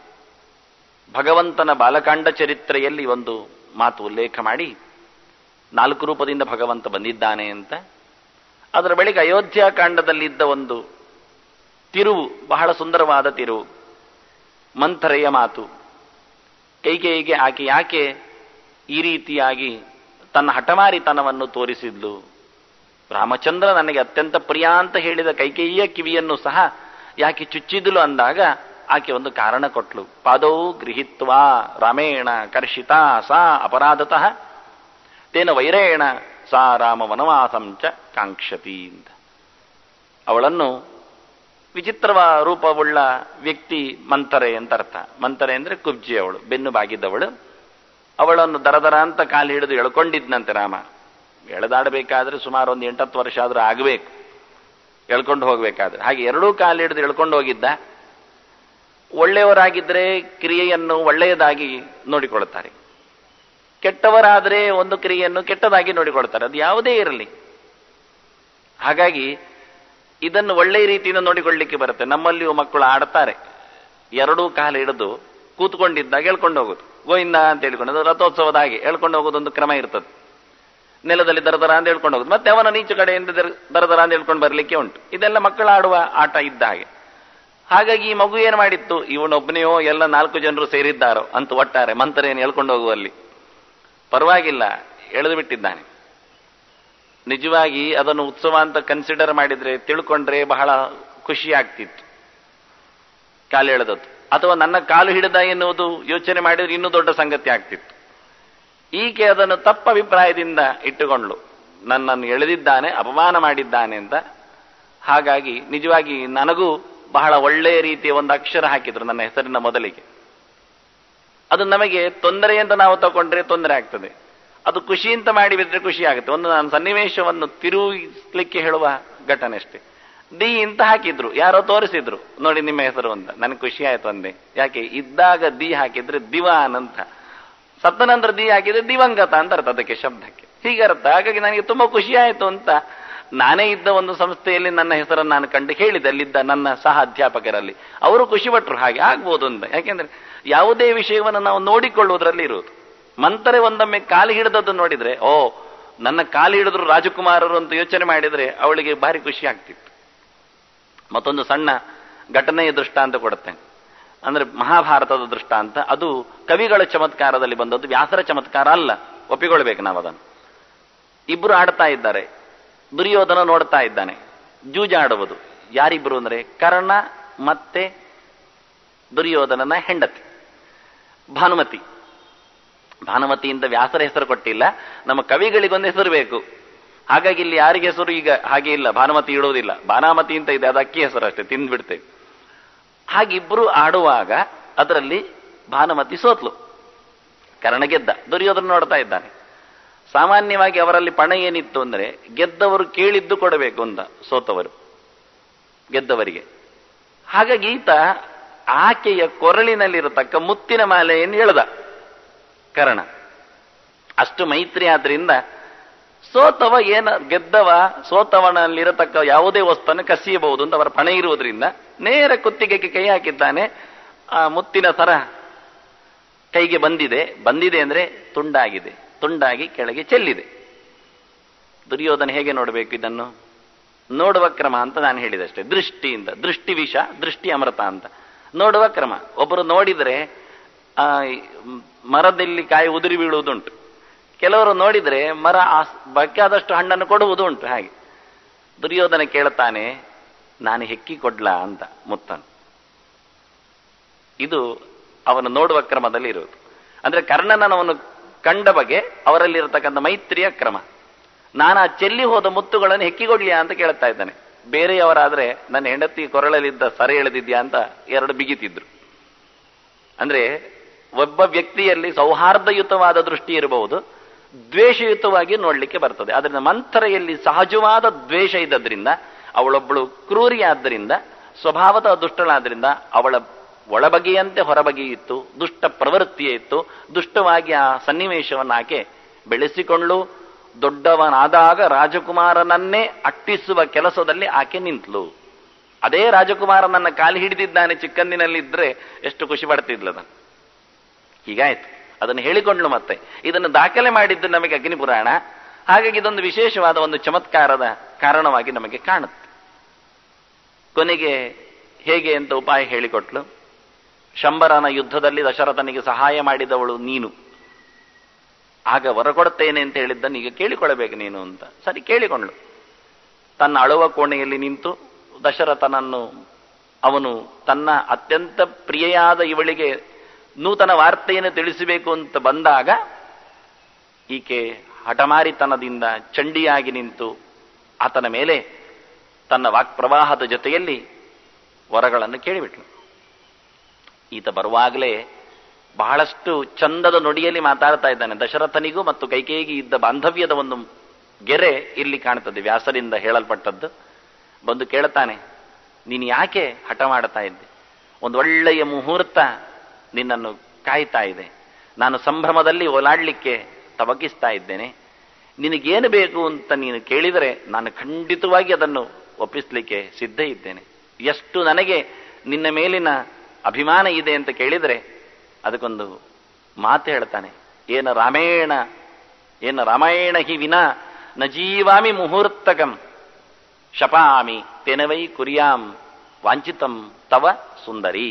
ಭಗವಂತನ ಬಾಲಕಾಂಡ ಚರಿತ್ರೆಯಲ್ಲಿ ಒಂದು ಮಾತು ಉಲ್ಲೇಖ ಮಾಡಿ ನಾಲ್ಕು ರೂಪದಿಂದ ಭಗವಂತ ಬಂದಿದ್ದಾನೆ ಅಂತ ಅದರ ಬಳಿಕ ಅಯೋಧ್ಯಾಕಾಂಡದಲ್ಲಿದ್ದ ಒಂದು ತಿರುವು ಬಹಳ ಸುಂದರವಾದ ತಿರುವು ಮಂಥರೆಯ ಮಾತು ಕೈಕೇಯಿಗೆ ಆಕೆ ಯಾಕೆ ಈ ರೀತಿಯಾಗಿ ತನ್ನ ಹಠಮಾರಿತನವನ್ನು ತೋರಿಸಿದ್ಲು ರಾಮಚಂದ್ರ ನನಗೆ ಅತ್ಯಂತ ಪ್ರಿಯ ಅಂತ ಹೇಳಿದ ಕೈಕೇಯಿಯ ಕಿವಿಯನ್ನು ಸಹ ಯಾಕೆ ಚುಚ್ಚಿದಲು ಅಂದಾಗ ಆಕೆ ಒಂದು ಕಾರಣ ಕೊಟ್ಲು ಪಾದೌ ಗೃಹಿತ್ವಾ ರಾಮೇಣ ಕರ್ಷಿತ ಸಾ ಅಪರಾಧತಃ ತೇನ ವೈರೇಣ ಸಾ ರಾಮ ವನವಾಸಂಚ ಕಾಂಕ್ಷತಿ ಅಂತ ಅವಳನ್ನು ವಿಚಿತ್ರವ ರೂಪವುಳ್ಳ ವ್ಯಕ್ತಿ ಮಂತರೆ ಅಂತ ಅರ್ಥ ಮಂತರೆ ಅಂದ್ರೆ ಕುಬ್ಜಿ ಅವಳು ಬೆನ್ನು ಬಾಗಿದ್ದವಳು ಅವಳನ್ನು ದರದರ ಅಂತ ಕಾಲು ಹಿಡಿದು ಎಳ್ಕೊಂಡಿದ್ನಂತೆ ರಾಮ ಎಳೆದಾಡಬೇಕಾದ್ರೆ ಸುಮಾರು ಒಂದು ಎಂಟತ್ತು ವರ್ಷ ಆದ್ರೂ ಆಗಬೇಕು ಎಳ್ಕೊಂಡು ಹೋಗ್ಬೇಕಾದ್ರೆ ಹಾಗೆ ಎರಡೂ ಕಾಲು ಹಿಡಿದು ಎಳ್ಕೊಂಡು ಹೋಗಿದ್ದ ಒಳ್ಳೆಯವರಾಗಿದ್ರೆ ಕ್ರಿಯೆಯನ್ನು ಒಳ್ಳೆಯದಾಗಿ ನೋಡಿಕೊಳ್ತಾರೆ ಕೆಟ್ಟವರಾದರೆ ಒಂದು ಕ್ರಿಯೆಯನ್ನು ಕೆಟ್ಟದಾಗಿ ನೋಡಿಕೊಳ್ತಾರೆ ಅದು ಯಾವುದೇ ಇರಲಿ ಹಾಗಾಗಿ ಇದನ್ನು ಒಳ್ಳೆಯ ರೀತಿಯಿಂದ ನೋಡಿಕೊಳ್ಳಿಕ್ಕೆ ಬರುತ್ತೆ ನಮ್ಮಲ್ಲಿಯೂ ಮಕ್ಕಳು ಆಡ್ತಾರೆ ಎರಡೂ ಕಾಲು ಹಿಡಿದು ಕೂತ್ಕೊಂಡಿದ್ದಾಗ ಹೇಳ್ಕೊಂಡು ಹೋಗೋದು ಗೋವಿಂದ ಅಂತ ಹೇಳ್ಕೊಂಡು ಅದು ರಥೋತ್ಸವದ ಹಾಗೆ ಹೇಳ್ಕೊಂಡು ಹೋಗೋದೊಂದು ಕ್ರಮ ಇರ್ತದೆ ನೆಲದಲ್ಲಿ ದರದರ ಅಂತ ಹೇಳ್ಕೊಂಡು ಹೋಗುದು ಮತ್ತೆ ಅವನ ನೀಚು ಕಡೆಯಿಂದ ದರ- ದರದರ ಅಂತ ಹೇಳ್ಕೊಂಡು ಬರಲಿಕ್ಕೆ ಉಂಟು ಇದೆಲ್ಲ ಮಕ್ಕಳು ಆಡುವ ಆಟ ಇದ್ದ ಹಾಗೆ ಹಾಗಾಗಿ ಈ ಮಗು ಏನು ಮಾಡಿತ್ತು ಇವನೊಬ್ಬನೆಯೋ ಎಲ್ಲ ನಾಲ್ಕು ಜನರು ಸೇರಿದ್ದಾರೋ ಅಂತ ಒಟ್ಟಾರೆ ಮಂತ್ರೇನು ಹೇಳ್ಕೊಂಡು ಹೋಗುವಲ್ಲಿ ಪರವಾಗಿಲ್ಲ ಎಳೆದು ಬಿಟ್ಟಿದ್ದಾನೆ ನಿಜವಾಗಿ ಅದನ್ನು ಉತ್ಸವ ಅಂತ ಕನ್ಸಿಡರ್ ಮಾಡಿದ್ರೆ ತಿಳ್ಕೊಂಡ್ರೆ ಬಹಳ ಖುಷಿ ಆಗ್ತಿತ್ತು ಕಾಲು ಎಳೆದದ್ದು ಅಥವಾ ನನ್ನ ಕಾಲು ಹಿಡಿದ ಎನ್ನುವುದು ಯೋಚನೆ ಮಾಡಿದ್ರೆ ಇನ್ನೂ ದೊಡ್ಡ ಸಂಗತಿ ಆಗ್ತಿತ್ತು ಈಕೆ ಅದನ್ನು ತಪ್ಪ ಅಭಿಪ್ರಾಯದಿಂದ ಇಟ್ಟುಕೊಂಡ್ಲು ನನ್ನನ್ನು ಎಳೆದಿದ್ದಾನೆ ಅಪಮಾನ ಮಾಡಿದ್ದಾನೆ ಅಂತ ಹಾಗಾಗಿ ನಿಜವಾಗಿ ನನಗೂ ಬಹಳ ಒಳ್ಳೆಯ ರೀತಿಯ ಒಂದು ಅಕ್ಷರ ಹಾಕಿದ್ರು ನನ್ನ ಹೆಸರಿನ ಮೊದಲಿಗೆ ಅದು ನಮಗೆ ತೊಂದರೆ ಅಂತ ನಾವು ತಗೊಂಡ್ರೆ ತೊಂದರೆ ಆಗ್ತದೆ ಅದು ಖುಷಿ ಅಂತ ಮಾಡಿ ಬಿದ್ರೆ ಖುಷಿ ಆಗುತ್ತೆ ಒಂದು ನಾನು ಸನ್ನಿವೇಶವನ್ನು ತಿರುಗಿಸ್ಲಿಕ್ಕೆ ಹೇಳುವ ಘಟನೆ ಅಷ್ಟೇ ಡಿ ಅಂತ ಹಾಕಿದ್ರು ಯಾರೋ ತೋರಿಸಿದ್ರು ನೋಡಿ ನಿಮ್ಮ ಹೆಸರು ಅಂತ ನನಗೆ ಖುಷಿ ಆಯ್ತು ಅಂದೆ ಯಾಕೆ ಇದ್ದಾಗ ದಿ ಹಾಕಿದ್ರೆ ದಿವಾನ್ ಅಂತ ಸತ್ತ ನಂತರ ದಿ ಹಾಕಿದ್ರೆ ದಿವಂಗತ ಅಂತ ಅರ್ಥ ಅದಕ್ಕೆ ಶಬ್ದಕ್ಕೆ ಹೀಗೆ ಅರ್ಥ ಹಾಗಾಗಿ ನನಗೆ ತುಂಬಾ ಖುಷಿ ಆಯ್ತು ಅಂತ ನಾನೇ ಇದ್ದ ಒಂದು ಸಂಸ್ಥೆಯಲ್ಲಿ ನನ್ನ ಹೆಸರನ್ನು ನಾನು ಕಂಡು ಹೇಳಿದೆ ಅಲ್ಲಿದ್ದ ನನ್ನ ಸಹ ಅಧ್ಯಾಪಕರಲ್ಲಿ ಅವರು ಖುಷಿಪಟ್ಟರು ಹಾಗೆ ಆಗ್ಬೋದು ಅಂತ ಯಾಕೆಂದ್ರೆ ಯಾವುದೇ ವಿಷಯವನ್ನು ನಾವು ನೋಡಿಕೊಳ್ಳುವುದರಲ್ಲಿ ಇರುವುದು ಮಂತರೆ ಒಂದೊಮ್ಮೆ ಕಾಲು ಹಿಡಿದದ್ದು ನೋಡಿದ್ರೆ ಓ ನನ್ನ ಕಾಲು ಹಿಡಿದ್ರು ರಾಜಕುಮಾರರು ಅಂತ ಯೋಚನೆ ಮಾಡಿದ್ರೆ ಅವಳಿಗೆ ಭಾರಿ ಖುಷಿ ಆಗ್ತಿತ್ತು ಮತ್ತೊಂದು ಸಣ್ಣ ಘಟನೆಯ ದೃಷ್ಟಾಂತ ಕೊಡುತ್ತೇನೆ ಅಂದ್ರೆ ಮಹಾಭಾರತದ ದೃಷ್ಟಾಂತ ಅದು ಕವಿಗಳ ಚಮತ್ಕಾರದಲ್ಲಿ ಬಂದದ್ದು ವ್ಯಾಸರ ಚಮತ್ಕಾರ ಅಲ್ಲ ಒಪ್ಪಿಕೊಳ್ಬೇಕು ನಾವು ಅದನ್ನು ಇಬ್ರು ಆಡ್ತಾ ಇದ್ದಾರೆ ದುರ್ಯೋಧನ ನೋಡ್ತಾ ಇದ್ದಾನೆ ಜೂಜಾಡುವುದು ಯಾರಿಬ್ರು ಅಂದ್ರೆ ಕರ್ಣ ಮತ್ತೆ ದುರ್ಯೋಧನನ ಹೆಂಡತಿ ಭಾನುಮತಿ ಭಾನುಮತಿಯಿಂದ ವ್ಯಾಸರ ಹೆಸರು ಕೊಟ್ಟಿಲ್ಲ ನಮ್ಮ ಕವಿಗಳಿಗೊಂದು ಹೆಸರು ಬೇಕು ಹಾಗಾಗಿ ಇಲ್ಲಿ ಯಾರಿಗೆ ಹೆಸರು ಈಗ ಹಾಗೆ ಇಲ್ಲ ಭಾನುಮತಿ ಇಡುವುದಿಲ್ಲ ಬಾನಾಮತಿ ಅಂತ ಇದೆ ಅದು ಅಕ್ಕಿ ಹೆಸರು ಅಷ್ಟೇ ತಿಂದ್ಬಿಡ್ತೇವೆ ಹಾಗಿಬ್ರು ಆಡುವಾಗ ಅದರಲ್ಲಿ ಭಾನುಮತಿ ಸೋತ್ಲು ಕರ್ಣ ಗೆದ್ದ ದುರ್ಯೋಧನ ನೋಡ್ತಾ ಇದ್ದಾನೆ ಸಾಮಾನ್ಯವಾಗಿ ಅವರಲ್ಲಿ ಪಣ ಏನಿತ್ತು ಅಂದ್ರೆ ಗೆದ್ದವರು ಕೇಳಿದ್ದು ಕೊಡಬೇಕು ಅಂತ ಸೋತವರು ಗೆದ್ದವರಿಗೆ ಹಾಗಾಗಿ ಈತ ಆಕೆಯ ಕೊರಳಿನಲ್ಲಿರತಕ್ಕ ಮುತ್ತಿನ ಮಾಲೆಯನ್ನು ಎಳೆದ ಕರ್ಣ ಅಷ್ಟು ಮೈತ್ರಿ ಆದ್ರಿಂದ ಸೋತವ ಏನ ಗೆದ್ದವ ಸೋತವನಲ್ಲಿರತಕ್ಕ ಯಾವುದೇ ವಸ್ತುವನ್ನು ಕಸಿಯಬಹುದು ಅಂತ ಅವರ ಪಣ ಇರುವುದರಿಂದ ನೇರ ಕುತ್ತಿಗೆಗೆ ಕೈ ಹಾಕಿದ್ದಾನೆ ಆ ಮುತ್ತಿನ ಸರ ಕೈಗೆ ಬಂದಿದೆ ಬಂದಿದೆ ಅಂದ್ರೆ ತುಂಡಾಗಿದೆ ತುಂಡಾಗಿ ಕೆಳಗೆ ಚೆಲ್ಲಿದೆ ದುರ್ಯೋಧನ ಹೇಗೆ ನೋಡಬೇಕು ಇದನ್ನು ನೋಡುವ ಕ್ರಮ ಅಂತ ನಾನು ಹೇಳಿದಷ್ಟೇ ದೃಷ್ಟಿಯಿಂದ ದೃಷ್ಟಿ ವಿಷ ದೃಷ್ಟಿ ಅಮೃತ ಅಂತ ನೋಡುವ ಕ್ರಮ ಒಬ್ಬರು ನೋಡಿದ್ರೆ ಆ ಮರದಲ್ಲಿ ಕಾಯಿ ಉದುರಿ ಬೀಳುವುದುಂಟು ಕೆಲವರು ನೋಡಿದ್ರೆ ಮರ ಬೇಕಾದಷ್ಟು ಹಣ್ಣನ್ನು ಕೊಡುವುದು ಉಂಟು ಹಾಗೆ ದುರ್ಯೋಧನ ಕೇಳ್ತಾನೆ ನಾನು ಹೆಕ್ಕಿ ಕೊಡ್ಲಾ ಅಂತ ಮುತ್ತನು ಇದು ಅವನು ನೋಡುವ ಕ್ರಮದಲ್ಲಿ ಇರುವುದು ಅಂದ್ರೆ ಕರ್ಣನವನು ಕಂಡ ಬಗೆ ಅವರಲ್ಲಿರತಕ್ಕಂಥ ಮೈತ್ರಿಯ ಕ್ರಮ ನಾನು ಆ ಚೆಲ್ಲಿ ಹೋದ ಮುತ್ತುಗಳನ್ನು ಹೆಕ್ಕಿಕೊಡ್ಲಿಯಾ ಅಂತ ಕೇಳ್ತಾ ಇದ್ದಾನೆ ಬೇರೆಯವರಾದ್ರೆ ನನ್ನ ಹೆಂಡತಿ ಕೊರಳಲ್ಲಿದ್ದ ಸರ ಎಳೆದಿದ್ಯಾ ಅಂತ ಎರಡು ಬಿಗಿತಿದ್ರು ಅಂದ್ರೆ ಒಬ್ಬ ವ್ಯಕ್ತಿಯಲ್ಲಿ ಸೌಹಾರ್ದಯುತವಾದ ದೃಷ್ಟಿ ಇರಬಹುದು ದ್ವೇಷಯುತವಾಗಿ ನೋಡ್ಲಿಕ್ಕೆ ಬರ್ತದೆ ಅದರಿಂದ ಮಂಥರೆಯಲ್ಲಿ ಸಹಜವಾದ ದ್ವೇಷ ಇದ್ದದ್ರಿಂದ ಅವಳೊಬ್ಬಳು ಕ್ರೂರಿ ಆದ್ದರಿಂದ ಸ್ವಭಾವದ ದುಷ್ಟಳಾದ್ರಿಂದ ಅವಳ ಒಳಬಗೆಯಂತೆ ಹೊರಬಗೆಯಿತ್ತು ದುಷ್ಟ ಪ್ರವೃತ್ತಿಯೇ ಇತ್ತು ದುಷ್ಟವಾಗಿ ಆ ಸನ್ನಿವೇಶವನ್ನು ಆಕೆ ಬೆಳೆಸಿಕೊಂಡು ದೊಡ್ಡವನಾದಾಗ ರಾಜಕುಮಾರನನ್ನೇ ಅಟ್ಟಿಸುವ ಕೆಲಸದಲ್ಲಿ ಆಕೆ ನಿಂತಲು ಅದೇ ರಾಜಕುಮಾರ ನನ್ನ ಕಾಲಿ ಹಿಡಿದಿದ್ದಾನೆ ಚಿಕ್ಕಂದಿನಲ್ಲಿದ್ರೆ ಎಷ್ಟು ಖುಷಿ ಪಡ್ತಿದ್ಲದ ಹೀಗಾಯ್ತು ಅದನ್ನು ಹೇಳಿಕೊಂಡ್ಲು ಮತ್ತೆ ಇದನ್ನು ದಾಖಲೆ ಮಾಡಿದ್ದು ನಮಗೆ ಅಗ್ನಿಪುರಾಣ ಹಾಗಾಗಿ ಇದೊಂದು ವಿಶೇಷವಾದ ಒಂದು ಚಮತ್ಕಾರದ ಕಾರಣವಾಗಿ ನಮಗೆ ಕಾಣುತ್ತೆ ಕೊನೆಗೆ ಹೇಗೆ ಅಂತ ಉಪಾಯ ಹೇಳಿಕೊಟ್ಲು ಶಂಬರನ ಯುದ್ಧದಲ್ಲಿ ದಶರಥನಿಗೆ ಸಹಾಯ ಮಾಡಿದವಳು ನೀನು ಆಗ ವರ ಕೊಡುತ್ತೇನೆ ಅಂತ ಹೇಳಿದ್ದನ್ನು ಈಗ ಕೇಳಿಕೊಳ್ಳಬೇಕು ನೀನು ಅಂತ ಸರಿ ಕೇಳಿಕೊಂಡ್ಳು ತನ್ನ ಅಳುವ ಕೋಣೆಯಲ್ಲಿ ನಿಂತು ದಶರಥನನ್ನು ಅವನು ತನ್ನ ಅತ್ಯಂತ ಪ್ರಿಯೆಯಾದ ಇವಳಿಗೆ ನೂತನ ವಾರ್ತೆಯನ್ನು ತಿಳಿಸಬೇಕು ಅಂತ ಬಂದಾಗ ಈಕೆ ಹಠಮಾರಿತನದಿಂದ ಚಂಡಿಯಾಗಿ ನಿಂತು ಆತನ ಮೇಲೆ ತನ್ನ ವಾಕ್ಪ್ರವಾಹದ ಜೊತೆಯಲ್ಲಿ ವರಗಳನ್ನು ಕೇಳಿಬಿಟ್ಲು ಈತ ಬರುವಾಗಲೇ ಬಹಳಷ್ಟು ಚಂದದ ನುಡಿಯಲ್ಲಿ ಮಾತಾಡ್ತಾ ಇದ್ದಾನೆ ದಶರಥನಿಗೂ ಮತ್ತು ಕೈಕೇಯಿಗೆ ಇದ್ದ ಬಾಂಧವ್ಯದ ಒಂದು ಗೆರೆ ಇಲ್ಲಿ ಕಾಣ್ತದೆ ವ್ಯಾಸರಿಂದ ಹೇಳಲ್ಪಟ್ಟದ್ದು ಬಂದು ಕೇಳ್ತಾನೆ ನೀನು ಯಾಕೆ ಹಠ ಮಾಡ್ತಾ ಇದ್ದೆ ಒಂದು ಒಳ್ಳೆಯ ಮುಹೂರ್ತ ನಿನ್ನನ್ನು ಕಾಯ್ತಾ ಇದೆ ನಾನು ಸಂಭ್ರಮದಲ್ಲಿ ಓಲಾಡ್ಲಿಕ್ಕೆ ತವಕಿಸ್ತಾ ಇದ್ದೇನೆ ನಿನಗೇನು ಬೇಕು ಅಂತ ನೀನು ಕೇಳಿದರೆ ನಾನು ಖಂಡಿತವಾಗಿ ಅದನ್ನು ಒಪ್ಪಿಸ್ಲಿಕ್ಕೆ ಸಿದ್ಧ ಇದ್ದೇನೆ ಎಷ್ಟು ನನಗೆ ನಿನ್ನ ಮೇಲಿನ ಅಭಿಮಾನ ಇದೆ ಅಂತ ಕೇಳಿದರೆ ಅದಕ್ಕೊಂದು ಮಾತು ಹೇಳ್ತಾನೆ ಏನ ರಾಮೇಣ ಏನ ರಾಮಾಯಣ ಹಿ ವಿನ ನ ಜೀವಾಮಿ ಮುಹೂರ್ತಕಂ ಶಪಾಮಿ ತೆನವೈ ಕುರಿಯಾಂ ವಾಂಚಿತಂ ತವ ಸುಂದರಿ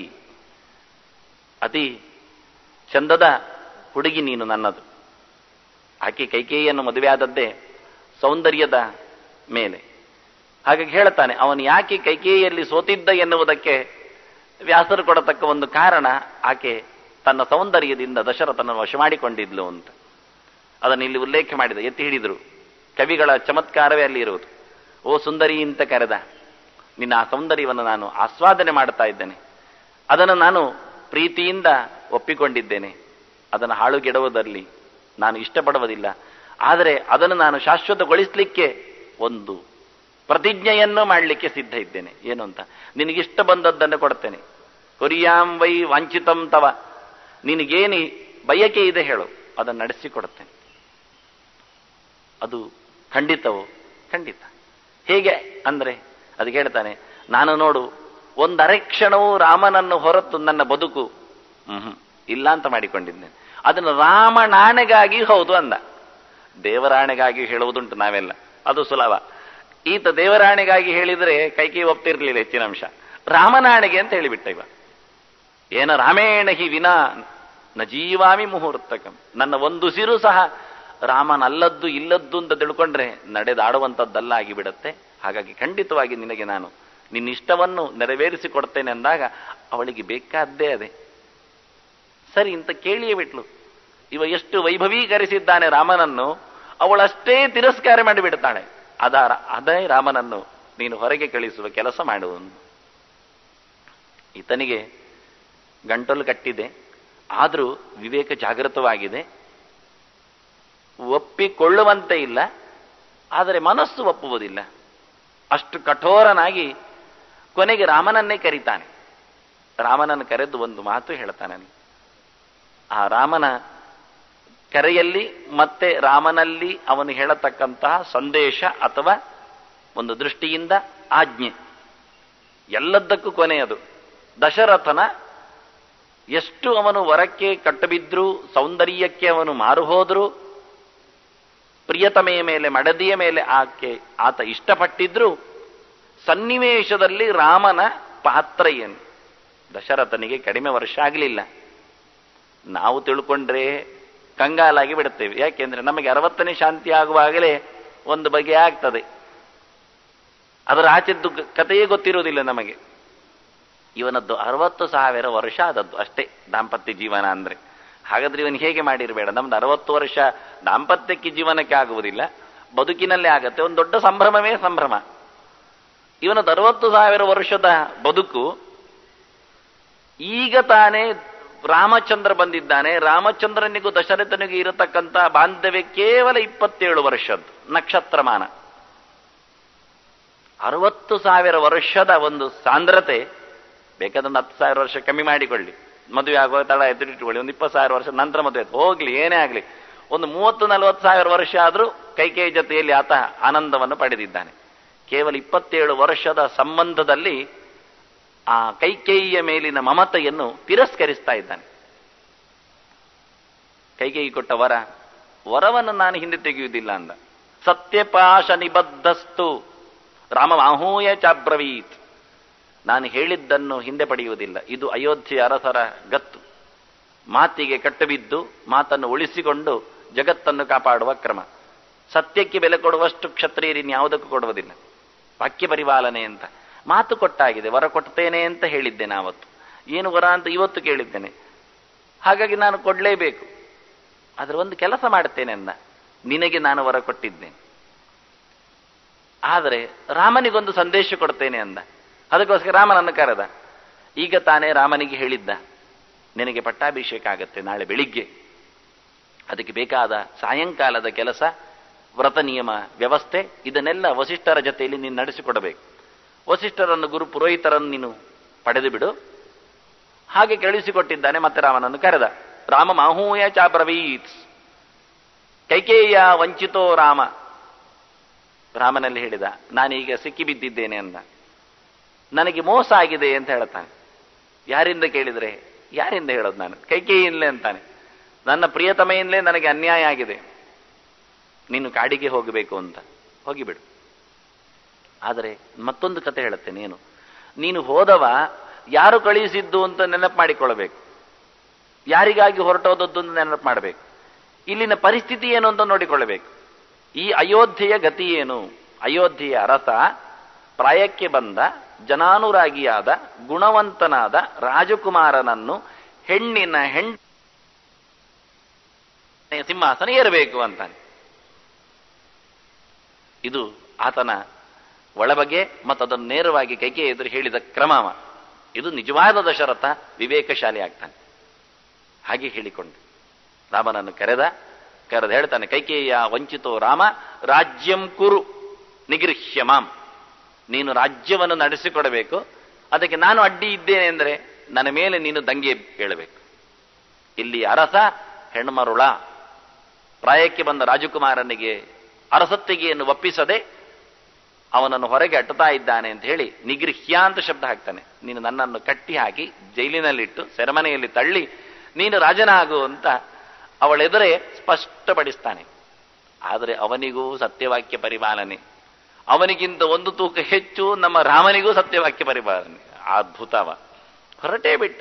ಅತಿ ಚಂದದ ಹುಡುಗಿ ನೀನು ನನ್ನದು ಆಕೆ ಕೈಕೇಯಿಯನ್ನು ಮದುವೆಯಾದದ್ದೇ ಸೌಂದರ್ಯದ ಮೇಲೆ ಹಾಗಾಗಿ ಹೇಳ್ತಾನೆ ಅವನು ಯಾಕೆ ಕೈಕೇಯಿಯಲ್ಲಿ ಸೋತಿದ್ದ ಎನ್ನುವುದಕ್ಕೆ ವ್ಯಾಸರು ಕೊಡತಕ್ಕ ಒಂದು ಕಾರಣ ಆಕೆ ತನ್ನ ಸೌಂದರ್ಯದಿಂದ ದಶರಥನನ್ನು ವಶ ಮಾಡಿಕೊಂಡಿದ್ಲು ಅಂತ ಅದನ್ನು ಇಲ್ಲಿ ಉಲ್ಲೇಖ ಮಾಡಿದ ಎತ್ತಿ ಹಿಡಿದರು ಕವಿಗಳ ಚಮತ್ಕಾರವೇ ಅಲ್ಲಿ ಇರುವುದು ಓ ಸುಂದರಿ ಅಂತ ಕರೆದ ನಿನ್ನ ಆ ಸೌಂದರ್ಯವನ್ನು ನಾನು ಆಸ್ವಾದನೆ ಮಾಡ್ತಾ ಇದ್ದೇನೆ ಅದನ್ನು ನಾನು ಪ್ರೀತಿಯಿಂದ ಒಪ್ಪಿಕೊಂಡಿದ್ದೇನೆ ಅದನ್ನು ಹಾಳುಗೆಡುವುದರಲ್ಲಿ ನಾನು ಇಷ್ಟಪಡುವುದಿಲ್ಲ ಆದರೆ ಅದನ್ನು ನಾನು ಶಾಶ್ವತಗೊಳಿಸಲಿಕ್ಕೆ ಒಂದು ಪ್ರತಿಜ್ಞೆಯನ್ನು ಮಾಡಲಿಕ್ಕೆ ಸಿದ್ಧ ಇದ್ದೇನೆ ಏನು ಅಂತ ನಿನಗಿಷ್ಟ ಬಂದದ್ದನ್ನು ಕೊಡ್ತೇನೆ ಕೊರಿಯಾಂ ವೈ ವಂಚಿತಂ ತವ ನಿನಗೇನಿ ಬಯಕೆ ಇದೆ ಹೇಳು ಅದನ್ನು ನಡೆಸಿಕೊಡುತ್ತೇನೆ ಅದು ಖಂಡಿತವೋ ಖಂಡಿತ ಹೇಗೆ ಅಂದ್ರೆ ಅದಕ್ಕೆ ಹೇಳ್ತಾನೆ ನಾನು ನೋಡು ಒಂದರೆ ಕ್ಷಣವೂ ರಾಮನನ್ನು ಹೊರತು ನನ್ನ ಬದುಕು ಹ್ಮ್ ಇಲ್ಲ ಅಂತ ಮಾಡಿಕೊಂಡಿದ್ದೇನೆ ಅದನ್ನು ರಾಮನಾಣೆಗಾಗಿ ಹೌದು ಅಂದ ದೇವರಾಣೆಗಾಗಿ ಹೇಳುವುದುಂಟು ನಾವೆಲ್ಲ ಅದು ಸುಲಭ ಈತ ದೇವರಾಣೆಗಾಗಿ ಹೇಳಿದ್ರೆ ಕೈಕೈ ಒಪ್ತಿರ್ಲಿಲ್ಲ ಹೆಚ್ಚಿನ ಅಂಶ ರಾಮನಾಣೆಗೆ ಅಂತ ಹೇಳಿಬಿಟ್ಟ ಇವ ಏನ ರಾಮೇಣ ಹಿ ವಿನಾ ನ ಜೀವಾಮಿ ಮುಹೂರ್ತಕಂ ನನ್ನ ಒಂದು ಸಿರು ಸಹ ರಾಮನಲ್ಲದ್ದು ಇಲ್ಲದ್ದು ಅಂತ ತಿಳ್ಕೊಂಡ್ರೆ ನಡೆದಾಡುವಂಥದ್ದಲ್ಲ ಆಗಿಬಿಡತ್ತೆ ಹಾಗಾಗಿ ಖಂಡಿತವಾಗಿ ನಿನಗೆ ನಾನು ನಿನ್ನಿಷ್ಟವನ್ನು ನೆರವೇರಿಸಿ ಕೊಡ್ತೇನೆ ಅಂದಾಗ ಅವಳಿಗೆ ಬೇಕಾದ್ದೇ ಅದೇ ಸರಿ ಅಂತ ಕೇಳಿಯೇ ಬಿಟ್ಲು ಇವ ಎಷ್ಟು ವೈಭವೀಕರಿಸಿದ್ದಾನೆ ರಾಮನನ್ನು ಅವಳಷ್ಟೇ ತಿರಸ್ಕಾರ ಮಾಡಿಬಿಡ್ತಾಳೆ ಅದಾರ ಅದೇ ರಾಮನನ್ನು ನೀನು ಹೊರಗೆ ಕಳಿಸುವ ಕೆಲಸ ಮಾಡುವನು ಈತನಿಗೆ ಗಂಟಲು ಕಟ್ಟಿದೆ ಆದರೂ ವಿವೇಕ ಜಾಗೃತವಾಗಿದೆ ಒಪ್ಪಿಕೊಳ್ಳುವಂತೆ ಇಲ್ಲ ಆದರೆ ಮನಸ್ಸು ಒಪ್ಪುವುದಿಲ್ಲ ಅಷ್ಟು ಕಠೋರನಾಗಿ ಕೊನೆಗೆ ರಾಮನನ್ನೇ ಕರೀತಾನೆ ರಾಮನನ್ನು ಕರೆದು ಒಂದು ಮಾತು ಹೇಳ್ತಾನೆ ಆ ರಾಮನ ಕರೆಯಲ್ಲಿ ಮತ್ತೆ ರಾಮನಲ್ಲಿ ಅವನು ಹೇಳತಕ್ಕಂತಹ ಸಂದೇಶ ಅಥವಾ ಒಂದು ದೃಷ್ಟಿಯಿಂದ ಆಜ್ಞೆ ಎಲ್ಲದಕ್ಕೂ ಕೊನೆಯದು ದಶರಥನ ಎಷ್ಟು ಅವನು ವರಕ್ಕೆ ಕಟ್ಟಬಿದ್ರು ಸೌಂದರ್ಯಕ್ಕೆ ಅವನು ಮಾರು ಹೋದ್ರು ಪ್ರಿಯತಮೆಯ ಮೇಲೆ ಮಡದಿಯ ಮೇಲೆ ಆಕೆ ಆತ ಇಷ್ಟಪಟ್ಟಿದ್ರು ಸನ್ನಿವೇಶದಲ್ಲಿ ರಾಮನ ಪಾತ್ರ ಏನು ದಶರಥನಿಗೆ ಕಡಿಮೆ ವರ್ಷ ಆಗಲಿಲ್ಲ ನಾವು ತಿಳ್ಕೊಂಡ್ರೆ ಕಂಗಾಲಾಗಿ ಬಿಡುತ್ತೇವೆ ಯಾಕೆಂದ್ರೆ ನಮಗೆ ಅರವತ್ತನೇ ಶಾಂತಿ ಆಗುವಾಗಲೇ ಒಂದು ಬಗೆ ಆಗ್ತದೆ ಅದರ ಆಚೆದ್ದು ಕಥೆಯೇ ಗೊತ್ತಿರುವುದಿಲ್ಲ ನಮಗೆ ಇವನದ್ದು ಅರವತ್ತು ಸಾವಿರ ವರ್ಷ ಆದದ್ದು ಅಷ್ಟೇ ದಾಂಪತ್ಯ ಜೀವನ ಅಂದ್ರೆ ಹಾಗಾದ್ರೆ ಇವನು ಹೇಗೆ ಮಾಡಿರಬೇಡ ನಮ್ದು ಅರವತ್ತು ವರ್ಷ ದಾಂಪತ್ಯಕ್ಕೆ ಜೀವನಕ್ಕೆ ಆಗುವುದಿಲ್ಲ ಬದುಕಿನಲ್ಲೇ ಆಗತ್ತೆ ಒಂದು ದೊಡ್ಡ ಸಂಭ್ರಮವೇ ಸಂಭ್ರಮ ಇವನದ್ದು ಅರವತ್ತು ಸಾವಿರ ವರ್ಷದ ಬದುಕು ಈಗ ತಾನೇ ರಾಮಚಂದ್ರ ಬಂದಿದ್ದಾನೆ ರಾಮಚಂದ್ರನಿಗೂ ದಶರಥನಿಗೂ ಇರತಕ್ಕಂಥ ಬಾಂಧವ್ಯ ಕೇವಲ ಇಪ್ಪತ್ತೇಳು ವರ್ಷದ್ದು ನಕ್ಷತ್ರಮಾನ ಅರವತ್ತು ಸಾವಿರ ವರ್ಷದ ಒಂದು ಸಾಂದ್ರತೆ ಬೇಕಾದ್ರೆ ಒಂದು ಹತ್ತು ಸಾವಿರ ವರ್ಷ ಕಮ್ಮಿ ಮಾಡಿಕೊಳ್ಳಿ ಮದುವೆ ಆಗುವ ತಡ ಎದುರಿಟ್ಕೊಳ್ಳಿ ಒಂದು ಇಪ್ಪತ್ತು ಸಾವಿರ ವರ್ಷ ನಂತರ ಮದುವೆ ಆಯ್ತು ಹೋಗ್ಲಿ ಏನೇ ಆಗಲಿ ಒಂದು ಮೂವತ್ತು ನಲವತ್ತು ಸಾವಿರ ವರ್ಷ ಆದರೂ ಕೈಕೇಯಿ ಜೊತೆಯಲ್ಲಿ ಆತ ಆನಂದವನ್ನು ಪಡೆದಿದ್ದಾನೆ ಕೇವಲ ಇಪ್ಪತ್ತೇಳು ವರ್ಷದ ಸಂಬಂಧದಲ್ಲಿ ಆ ಕೈಕೇಯಿಯ ಮೇಲಿನ ಮಮತೆಯನ್ನು ತಿರಸ್ಕರಿಸ್ತಾ ಇದ್ದಾನೆ ಕೈಕೇಯಿ ಕೊಟ್ಟ ವರ ವರವನ್ನು ನಾನು ಹಿಂದೆ ತೆಗೆಯುವುದಿಲ್ಲ ಅಂದ ಸತ್ಯಪಾಶ ನಿಬದ್ಧಸ್ತು ರಾಮ ಮಾಹೂಯ ಚಾಬ್ರವೀತ್ ನಾನು ಹೇಳಿದ್ದನ್ನು ಹಿಂದೆ ಪಡೆಯುವುದಿಲ್ಲ ಇದು ಅಯೋಧ್ಯೆ ಅರಸರ ಗತ್ತು ಮಾತಿಗೆ ಕಟ್ಟುಬಿದ್ದು ಮಾತನ್ನು ಉಳಿಸಿಕೊಂಡು ಜಗತ್ತನ್ನು ಕಾಪಾಡುವ ಕ್ರಮ ಸತ್ಯಕ್ಕೆ ಬೆಲೆ ಕೊಡುವಷ್ಟು ಕ್ಷತ್ರಿಯರಿನ್ ಯಾವುದಕ್ಕೂ ಕೊಡುವುದಿಲ್ಲ ವಾಕ್ಯ ಪರಿಪಾಲನೆ ಅಂತ ಮಾತು ಕೊಟ್ಟಾಗಿದೆ ವರ ಕೊಡ್ತೇನೆ ಅಂತ ಹೇಳಿದ್ದೇನೆ ಆವತ್ತು ಏನು ವರ ಅಂತ ಇವತ್ತು ಕೇಳಿದ್ದೇನೆ ಹಾಗಾಗಿ ನಾನು ಕೊಡಲೇಬೇಕು ಆದರೆ ಒಂದು ಕೆಲಸ ಮಾಡುತ್ತೇನೆ ಅಂದ ನಿನಗೆ ನಾನು ವರ ಕೊಟ್ಟಿದ್ದೇನೆ ಆದರೆ ರಾಮನಿಗೊಂದು ಸಂದೇಶ ಕೊಡ್ತೇನೆ ಅಂದ ಅದಕ್ಕೋಸ್ಕರ ರಾಮನನ್ನು ಕರೆದ ಈಗ ತಾನೇ ರಾಮನಿಗೆ ಹೇಳಿದ್ದ ನಿನಗೆ ಪಟ್ಟಾಭಿಷೇಕ ಆಗತ್ತೆ ನಾಳೆ ಬೆಳಿಗ್ಗೆ ಅದಕ್ಕೆ ಬೇಕಾದ ಸಾಯಂಕಾಲದ ಕೆಲಸ ವ್ರತ ನಿಯಮ ವ್ಯವಸ್ಥೆ ಇದನ್ನೆಲ್ಲ ವಸಿಷ್ಠರ ಜೊತೆಯಲ್ಲಿ ನೀನು ನಡೆಸಿಕೊಡಬೇಕು ವಸಿಷ್ಠರನ್ನು ಗುರು ಪುರೋಹಿತರನ್ನು ನೀನು ಪಡೆದು ಬಿಡು ಹಾಗೆ ಕಳಿಸಿಕೊಟ್ಟಿದ್ದಾನೆ ಮತ್ತೆ ರಾಮನನ್ನು ಕರೆದ ರಾಮ ಮಾಹೂಯ ಚಾಬ್ರವೀತ್ ಕೈಕೇಯ ವಂಚಿತೋ ರಾಮ ರಾಮನಲ್ಲಿ ಹೇಳಿದ ನಾನೀಗ ಸಿಕ್ಕಿಬಿದ್ದಿದ್ದೇನೆ ಅಂದ ನನಗೆ ಮೋಸ ಆಗಿದೆ ಅಂತ ಹೇಳ್ತಾನೆ ಯಾರಿಂದ ಕೇಳಿದ್ರೆ ಯಾರಿಂದ ಹೇಳೋದು ನಾನು ಕೈಕೇಯಿಂದಲೇ ಅಂತಾನೆ ನನ್ನ ಪ್ರಿಯತಮೆಯಿಂದಲೇ ನನಗೆ ಅನ್ಯಾಯ ಆಗಿದೆ ನೀನು ಕಾಡಿಗೆ ಹೋಗಬೇಕು ಅಂತ ಹೋಗಿಬಿಡು ಆದರೆ ಮತ್ತೊಂದು ಕತೆ ಹೇಳುತ್ತೇನೆ ಏನು ನೀನು ಹೋದವ ಯಾರು ಕಳುಹಿಸಿದ್ದು ಅಂತ ನೆನಪು ಮಾಡಿಕೊಳ್ಳಬೇಕು ಯಾರಿಗಾಗಿ ಹೊರಟೋದದ್ದು ಅಂತ ನೆನಪು ಮಾಡಬೇಕು ಇಲ್ಲಿನ ಪರಿಸ್ಥಿತಿ ಏನು ಅಂತ ನೋಡಿಕೊಳ್ಳಬೇಕು ಈ ಅಯೋಧ್ಯೆಯ ಗತಿ ಏನು ಅಯೋಧ್ಯೆಯ ಅರಸ ಪ್ರಾಯಕ್ಕೆ ಬಂದ ಜನಾನುರಾಗಿಯಾದ ಗುಣವಂತನಾದ ರಾಜಕುಮಾರನನ್ನು ಹೆಣ್ಣಿನ ಹೆಣ್ ಸಿಂಹಾಸನ ಏರಬೇಕು ಅಂತಾನೆ ಇದು ಆತನ ಒಳಬಗೆ ಮತ್ತು ಅದನ್ನು ನೇರವಾಗಿ ಕೈಗೆ ಎದುರು ಹೇಳಿದ ಕ್ರಮವ ಇದು ನಿಜವಾದ ದಶರಥ ವಿವೇಕಶಾಲಿ ಆಗ್ತಾನೆ ಹಾಗೆ ಹೇಳಿಕೊಂಡು ರಾಮನನ್ನು ಕರೆದ ಕರೆದು ಹೇಳ್ತಾನೆ ಕೈಕೇಯ ವಂಚಿತೋ ರಾಮ ರಾಜ್ಯಂ ಕುರು ನಿಗೃಹ್ಯ ಮಾಂ ನೀನು ರಾಜ್ಯವನ್ನು ನಡೆಸಿಕೊಡಬೇಕು ಅದಕ್ಕೆ ನಾನು ಅಡ್ಡಿ ಇದ್ದೇನೆ ಅಂದರೆ ನನ್ನ ಮೇಲೆ ನೀನು ದಂಗೆ ಹೇಳಬೇಕು ಇಲ್ಲಿ ಅರಸ ಹೆಣ್ಮರುಳ ಪ್ರಾಯಕ್ಕೆ ಬಂದ ರಾಜಕುಮಾರನಿಗೆ ಅರಸತ್ತಿಗೆಯನ್ನು ಒಪ್ಪಿಸದೆ ಅವನನ್ನು ಹೊರಗೆ ಅಟ್ಟುತ್ತಾ ಇದ್ದಾನೆ ಅಂತ ಹೇಳಿ ನಿಗೃಹ್ಯ ಅಂತ ಶಬ್ದ ಹಾಕ್ತಾನೆ ನೀನು ನನ್ನನ್ನು ಕಟ್ಟಿ ಹಾಕಿ ಜೈಲಿನಲ್ಲಿಟ್ಟು ಸೆರೆಮನೆಯಲ್ಲಿ ತಳ್ಳಿ ನೀನು ರಾಜನಾಗು ಅಂತ ಅವಳೆದುರೇ ಸ್ಪಷ್ಟಪಡಿಸ್ತಾನೆ ಆದರೆ ಅವನಿಗೂ ಸತ್ಯವಾಕ್ಯ ಪರಿಪಾಲನೆ ಅವನಿಗಿಂತ ಒಂದು ತೂಕ ಹೆಚ್ಚು ನಮ್ಮ ರಾಮನಿಗೂ ಸತ್ಯವಾಕ್ಯ ಪರಿಪಾಲನೆ ಅದ್ಭುತವ ಹೊರಟೇ ಬಿಟ್ಟ